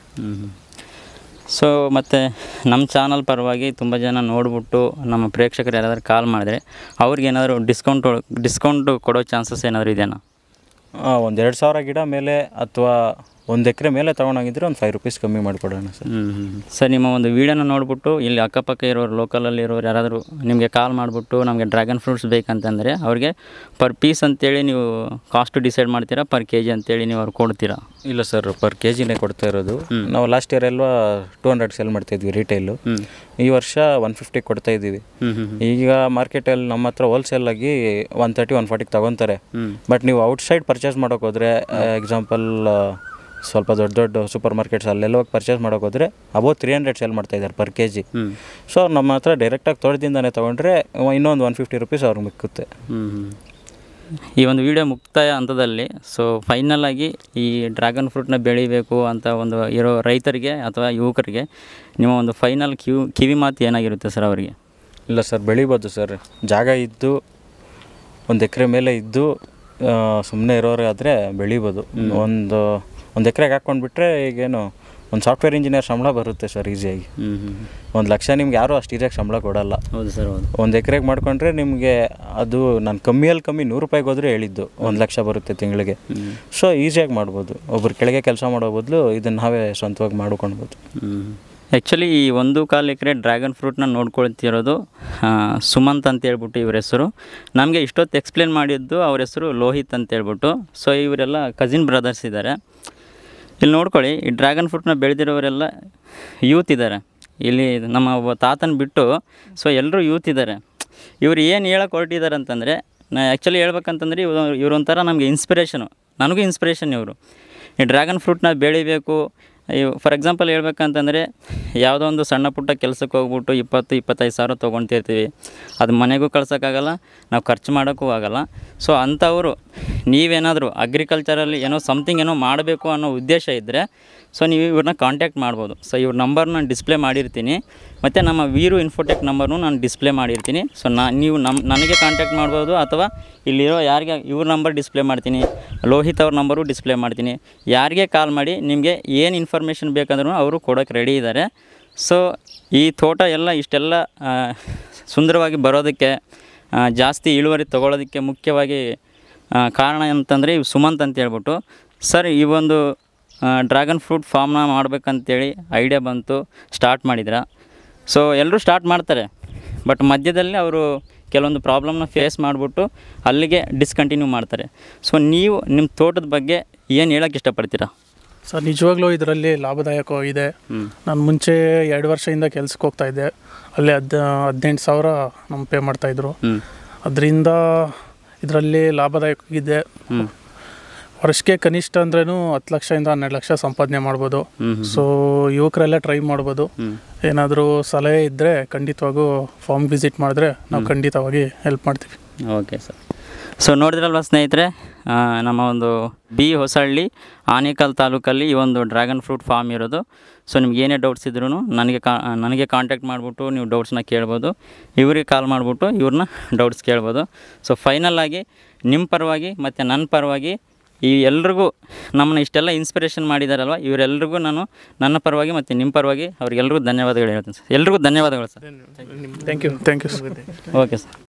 ಸೊ ಮತ್ತು ನಮ್ಮ ಚಾನಲ್ ಪರವಾಗಿ ತುಂಬ ಜನ ನೋಡ್ಬಿಟ್ಟು ನಮ್ಮ ಪ್ರೇಕ್ಷಕರು ಯಾರಾದರೂ ಕಾಲ್ ಮಾಡಿದ್ರೆ ಅವ್ರಿಗೆ ಏನಾದರೂ ಡಿಸ್ಕೌಂಟ್ ಡಿಸ್ಕೌಂಟ್ ಕೊಡೋ ಚಾನ್ಸಸ್ ಏನಾದರೂ ಇದೆಯಾ ಒಂದು ಎರಡು ಸಾವಿರ ಗಿಡ ಮೇಲೆ ಅಥವಾ ಒಂದು ಎಕರೆ ಮೇಲೆ ತೊಗೊಂಡೋಗಿದ್ರೆ ಒಂದು ಫೈವ್ ರುಪೀಸ್ ಕಮ್ಮಿ ಮಾಡಿಕೊಡೋಣ ಸರ್ ಸರ್ ನಿಮ್ಮ ಒಂದು ವೀಡಿಯೋನ ನೋಡಿಬಿಟ್ಟು ಇಲ್ಲಿ ಅಕ್ಕಪಕ್ಕ ಇರೋರು ಲೋಕಲಲ್ಲಿ ಇರೋರು ಯಾರಾದರೂ ನಿಮಗೆ ಕಾಲ್ ಮಾಡಿಬಿಟ್ಟು ನಮಗೆ ಡ್ರ್ಯಾಗನ್ ಫ್ರೂಟ್ಸ್ ಬೇಕಂತಂದರೆ ಅವ್ರಿಗೆ ಪರ್ ಪೀಸ್ ಅಂತೇಳಿ ನೀವು ಕಾಸ್ಟ್ ಡಿಸೈಡ್ ಮಾಡ್ತೀರಾ ಪರ್ ಕೆ ಜಿ ಅಂತೇಳಿ ನೀವು ಅವ್ರು ಕೊಡ್ತೀರಾ ಇಲ್ಲ ಸರ್ ಪರ್ ಕೆ ಜಿನೇ ಕೊಡ್ತಾ ಇರೋದು ನಾವು ಲಾಸ್ಟ್ ಇಯರ್ ಎಲ್ಲ ಟೂ ಹಂಡ್ರೆಡ್ ಸೆಲ್ ಮಾಡ್ತಾ ಇದ್ವಿ ರಿಟೈಲು ಹ್ಞೂ ಈ ವರ್ಷ ಒನ್ ಫಿಫ್ಟಿ ಕೊಡ್ತಾ ಇದ್ದೀವಿ ಹ್ಞೂ ಹ್ಞೂ ಈಗ ಮಾರ್ಕೆಟಲ್ಲಿ ನಮ್ಮ ಹತ್ರ ಹೋಲ್ಸೇಲ್ ಆಗಿ ಒನ್ ತರ್ಟಿ ಒನ್ ಫಾರ್ಟಿಗೆ ತಗೊತಾರೆ ಹ್ಞೂ ಬಟ್ ನೀವು ಔಟ್ಸೈಡ್ ಪರ್ಚೇಸ್ ಮಾಡೋಕೆ ಹೋದರೆ ಎಕ್ಸಾಂಪಲ್ ಸ್ವಲ್ಪ ದೊಡ್ಡ ದೊಡ್ಡ ಸೂಪರ್ ಮಾರ್ಕೆಟ್ಸ್ ಅಲ್ಲೆಲ್ಲ ಹೋಗಿ ಪರ್ಚೇಸ್ ಮಾಡೋಕೆ ಹೋದರೆ ಅಬೌವ್ ತ್ರೀ ಹಂಡ್ರೆಡ್ ಸೆಲ್ ಮಾಡ್ತಾ ಇದ್ದಾರೆ ಪರ್ ಕೆ ಜಿ ಹ್ಞೂ ಸೊ ನಮ್ಮ ಹತ್ರ ಡೈರೆಕ್ಟಾಗಿ ತೋಟದಿಂದನೇ ತೊಗೊಂಡ್ರೆ ಇನ್ನೊಂದು ಒನ್ ಫಿಫ್ಟಿ ರುಪೀಸ್ ಅವ್ರಿಗೆ ಮಿಕ್ಕುತ್ತೆ ಹ್ಞೂ ಈ ಒಂದು ವಿಡಿಯೋ ಮುಕ್ತಾಯ ಹಂತದಲ್ಲಿ ಸೊ ಫೈನಲ್ ಆಗಿ ಈ ಡ್ರ್ಯಾಗನ್ ಫ್ರೂಟ್ನ ಬೆಳಿಬೇಕು ಅಂತ ಒಂದು ಇರೋ ರೈತರಿಗೆ ಅಥವಾ ಯುವಕರಿಗೆ ನಿಮ್ಮ ಒಂದು ಫೈನಲ್ ಕಿವಿ ಕಿವಿ ಮಾತು ಏನಾಗಿರುತ್ತೆ ಸರ್ ಅವರಿಗೆ ಇಲ್ಲ ಸರ್ ಬೆಳಿಬೋದು ಸರ್ ಜಾಗ ಇದ್ದು ಒಂದು ಎಕರೆ ಮೇಲೆ ಇದ್ದು ಸುಮ್ಮನೆ ಇರೋರಾದರೆ ಬೆಳಿಬೋದು ಒಂದು ಒಂದು ಎಕರೆಗೆ ಹಾಕ್ಕೊಂಡ್ಬಿಟ್ರೆ ಈಗೇನು ಒಂದು ಸಾಫ್ಟ್ವೇರ್ ಇಂಜಿನಿಯರ್ ಸಂಬಳ ಬರುತ್ತೆ ಸರ್ ಈಸಿಯಾಗಿ ಹ್ಞೂ ಹ್ಞೂ ಒಂದು ಲಕ್ಷ ನಿಮ್ಗೆ ಯಾರೂ ಅಷ್ಟು ಈಸಿಯಾಗಿ ಸಂಬಳ ಕೊಡಲ್ಲ ಹೌದು ಸರ್ ಹೌದು ಒಂದು ಎಕರೆಗೆ ಮಾಡ್ಕೊಂಡ್ರೆ ನಿಮಗೆ ಅದು ನಾನು ಕಮ್ಮಿಯಲ್ಲಿ ಕಮ್ಮಿ ನೂರು ರೂಪಾಯಿಗೆ ಹೋದರೆ ಹೇಳಿದ್ದು ಒಂದು ಲಕ್ಷ ಬರುತ್ತೆ ತಿಂಗಳಿಗೆ ಸೊ ಈಸಿಯಾಗಿ ಮಾಡ್ಬೋದು ಒಬ್ರು ಕೆಳಗೆ ಕೆಲಸ ಮಾಡೋ ಬದಲು ಇದನ್ನು ನಾವೇ ಸ್ವಂತವಾಗಿ ಮಾಡ್ಕೊಳ್ಬೋದು ಆ್ಯಕ್ಚುಲಿ ಈ ಒಂದು ಕಾಲು ಎಕರೆ ಡ್ರ್ಯಾಗನ್ ಫ್ರೂಟ್ನ ನೋಡ್ಕೊಳ್ತಿರೋದು ಆ, ಸುಮಂತ್ ಅಂತ ಹೇಳ್ಬಿಟ್ಟು ಇವ್ರ ಹೆಸರು ನಮಗೆ ಇಷ್ಟೊತ್ತು ಎಕ್ಸ್ಪ್ಲೇನ್ ಮಾಡಿದ್ದು ಅವ್ರ ಹೆಸರು ಲೋಹಿತ್ ಅಂತ ಹೇಳ್ಬಿಟ್ಟು ಸೊ ಇವರೆಲ್ಲ ಕಸಿನ್ ಬ್ರದರ್ಸ್ ಇದ್ದಾರೆ ಇಲ್ಲಿ ನೋಡ್ಕೊಳ್ಳಿ ಈ ಡ್ರ್ಯಾಗನ್ ಫ್ರೂಟ್ನ ಬೆಳೆದಿರೋರೆಲ್ಲ ಯೂತ್ ಇದ್ದಾರೆ ಇಲ್ಲಿ ನಮ್ಮ ಒಬ್ಬ ತಾತನ ಬಿಟ್ಟು ಸೊ ಎಲ್ಲರೂ ಯೂತ್ ಇದ್ದಾರೆ ಇವ್ರು ಏನು ಹೇಳಕ್ಕೆ ಹೊರಟಿದ್ದಾರೆ ಅಂತಂದರೆ ನಾ ಆ್ಯಕ್ಚುಲಿ ಹೇಳ್ಬೇಕಂತಂದ್ರೆ ಇವರು ಇವರೊಂಥರ ನಮಗೆ ಇನ್ಸ್ಪಿರೇಷನು ನನಗೂ ಇನ್ಸ್ಪಿರೇಷನ್ ಇವರು ಈ ಡ್ರ್ಯಾಗನ್ ಫ್ರೂಟ್ನ ಬೆಳಿಬೇಕು ಫಾರ್ ಎಕ್ಸಾಂಪಲ್ ಹೇಳ್ಬೇಕಂತಂದರೆ ಯಾವುದೋ ಒಂದು ಸಣ್ಣ ಪುಟ್ಟ ಕೆಲಸಕ್ಕೆ ಹೋಗ್ಬಿಟ್ಟು ಇಪ್ಪತ್ತು ಇಪ್ಪತ್ತೈದು ಸಾವಿರ ತೊಗೊಳ್ತಿರ್ತೀವಿ ಅದು ಮನೆಗೂ ಕಳ್ಸೋಕ್ಕಾಗಲ್ಲ ನಾವು ಖರ್ಚು ಮಾಡೋಕ್ಕೂ ಆಗಲ್ಲ ಸೊ ಅಂಥವರು ನೀವೇನಾದರೂ ಅಗ್ರಿಕಲ್ಚರಲ್ಲಿ ಏನೋ ಸಮಥಿಂಗ್ ಏನೋ ಮಾಡಬೇಕು ಅನ್ನೋ ಉದ್ದೇಶ ಇದ್ದರೆ ಸೊ ನೀವು ಇವ್ರನ್ನ ಕಾಂಟ್ಯಾಕ್ಟ್ ಮಾಡ್ಬೋದು ಸೊ ಇವ್ರ ನಂಬರ್ನ ನಾನು ಡಿಸ್ಪ್ಲೇ ಮಾಡಿರ್ತೀನಿ ಮತ್ತು ನಮ್ಮ ವೀರು ಇನ್ಫೋಟೆಕ್ ನಂಬರ್ನು ನಾನು ಡಿಸ್ಪ್ಲೇ ಮಾಡಿರ್ತೀನಿ ಸೊ ನಾ ನೀವು ನಮ್ಮ ನನಗೆ ಕಾಂಟ್ಯಾಕ್ಟ್ ಮಾಡ್ಬೋದು ಅಥವಾ ಇಲ್ಲಿರೋ ಯಾರಿಗೆ ಇವ್ರ ನಂಬರ್ ಡಿಸ್ಪ್ಲೇ ಮಾಡ್ತೀನಿ ಲೋಹಿತ್ ಅವ್ರ ನಂಬರು ಡಿಸ್ಪ್ಲೇ ಮಾಡ್ತೀನಿ ಯಾರಿಗೆ ಕಾಲ್ ಮಾಡಿ ನಿಮಗೆ ಏನು ಇನ್ಫಾರ್ಮೇಷನ್ ಬೇಕಂದ್ರೂ ಅವರು ಕೊಡೋಕ್ಕೆ ರೆಡಿ ಇದ್ದಾರೆ ಸೊ ಈ ತೋಟ ಎಲ್ಲ ಇಷ್ಟೆಲ್ಲ ಆ, ಸುಂದರವಾಗಿ ಬರೋದಕ್ಕೆ ಆ, ಜಾಸ್ತಿ ಇಳುವರಿ ತೊಗೊಳೋದಕ್ಕೆ ಮುಖ್ಯವಾಗಿ ಆ, ಕಾರಣ ಅಂತಂದರೆ ಇವು ಸುಮಂತ್ ಅಂತ ಹೇಳ್ಬಿಟ್ಟು ಸರ್ ಈ ಒಂದು ಡ್ರ್ಯಾಗನ್ ಫ್ರೂಟ್ ಫಾರ್ಮ್ನ ಮಾಡ್ಬೇಕಂತೇಳಿ ಐಡಿಯಾ ಬಂತು ಸ್ಟಾರ್ಟ್ ಮಾಡಿದ್ರ ಸೊ ಎಲ್ಲರೂ ಸ್ಟಾರ್ಟ್ ಮಾಡ್ತಾರೆ ಬಟ್ ಮಧ್ಯದಲ್ಲಿ ಅವರು ಕೆಲವೊಂದು ಪ್ರಾಬ್ಲಮ್ನ ಫೇಸ್ ಮಾಡಿಬಿಟ್ಟು ಅಲ್ಲಿಗೆ ಡಿಸ್ಕಂಟಿನ್ಯೂ ಮಾಡ್ತಾರೆ ಸೊ ನೀವು ನಿಮ್ಮ ತೋಟದ ಬಗ್ಗೆ ಏನು ಹೇಳೋಕ್ಕೆ ಇಷ್ಟಪಡ್ತೀರಾ ಸರ್ ನಿಜವಾಗ್ಲೂ ಇದರಲ್ಲಿ ಲಾಭದಾಯಕವಾಗಿದೆ ಹ್ಞೂ ನಾನು ಮುಂಚೆ ಎರಡು ವರ್ಷದಿಂದ ಕೆಲ್ಸಕ್ಕೆ ಹೋಗ್ತಾ ಇದ್ದೆ ಅಲ್ಲಿ ಹದ್ ಹದಿನೆಂಟು ಸಾವಿರ ನಮ್ಮ ಪೇ ಮಾಡ್ತಾಯಿದ್ರು ಹ್ಞೂ ಅದರಿಂದ ಇದರಲ್ಲಿ ಲಾಭದಾಯಕವಾಗಿದೆ ಹ್ಞೂ ವರ್ಷಕ್ಕೆ ಕನಿಷ್ಠ ಅಂದ್ರೂ ಹತ್ತು ಲಕ್ಷದಿಂದ ಹನ್ನೆರಡು ಲಕ್ಷ ಸಂಪಾದನೆ ಮಾಡ್ಬೋದು ಹ್ಞೂ ಹ್ಞೂ ಸೊ ಯುವಕರೆಲ್ಲ ಟ್ರೈ ಮಾಡ್ಬೋದು ಹ್ಞೂ ಏನಾದರೂ ಸಲಹೆ ಇದ್ದರೆ ಖಂಡಿತವಾಗೂ ಫಾರ್ಮ್ ವಿಸಿಟ್ ಮಾಡಿದ್ರೆ ನಾವು ಖಂಡಿತವಾಗಿ ಹೆಲ್ಪ್ ಮಾಡ್ತೀವಿ ಓಕೆ ಸರ್ ಸೊ ನೋಡಿದ್ರಲ್ವ ಸ್ನೇಹಿತರೆ ಆ, ನಮ್ಮ ಒಂದು ಬಿ ಹೊಸಹಳ್ಳಿ ಆನೇಕಲ್ ತಾಲೂಕಲ್ಲಿ ಈ ಒಂದು ಡ್ರ್ಯಾಗನ್ ಫ್ರೂಟ್ ಫಾರ್ಮ್ ಇರೋದು ಸೊ ನಿಮ್ಗೆ ಏನೇ ಡೌಟ್ಸ್ ಇದ್ರೂ ನನಗೆ ಕಾ ನನಗೆ ಕಾಂಟ್ಯಾಕ್ಟ್ ಮಾಡಿಬಿಟ್ಟು ನೀವು ಡೌಟ್ಸ್ನ ಕೇಳ್ಬೋದು ಇವ್ರಿಗೆ ಕಾಲ್ ಮಾಡಿಬಿಟ್ಟು ಇವ್ರನ್ನ ಡೌಟ್ಸ್ ಕೇಳ್ಬೋದು ಸೊ ಫೈನಲ್ ಆಗಿ ನಿಮ್ಮ ಪರವಾಗಿ ಮತ್ತು ನನ್ನ ಪರವಾಗಿ ಈ ಎಲ್ರಿಗೂ ನಮ್ಮನ್ನ ಇಷ್ಟೆಲ್ಲ ಇನ್ಸ್ಪಿರೇಷನ್ ಮಾಡಿದಾರಲ್ವ ಇವರೆಲ್ರಿಗೂ ನಾನು ನನ್ನ ಪರವಾಗಿ ಮತ್ತು ನಿಮ್ಮ ಪರವಾಗಿ ಅವ್ರಿಗೆಲ್ರಿಗೂ ಧನ್ಯವಾದಗಳು ಹೇಳ್ತೀನಿ ಸರ್ ಎಲ್ರಿಗೂ ಧನ್ಯವಾದಗಳು sir thank you thank you okay sir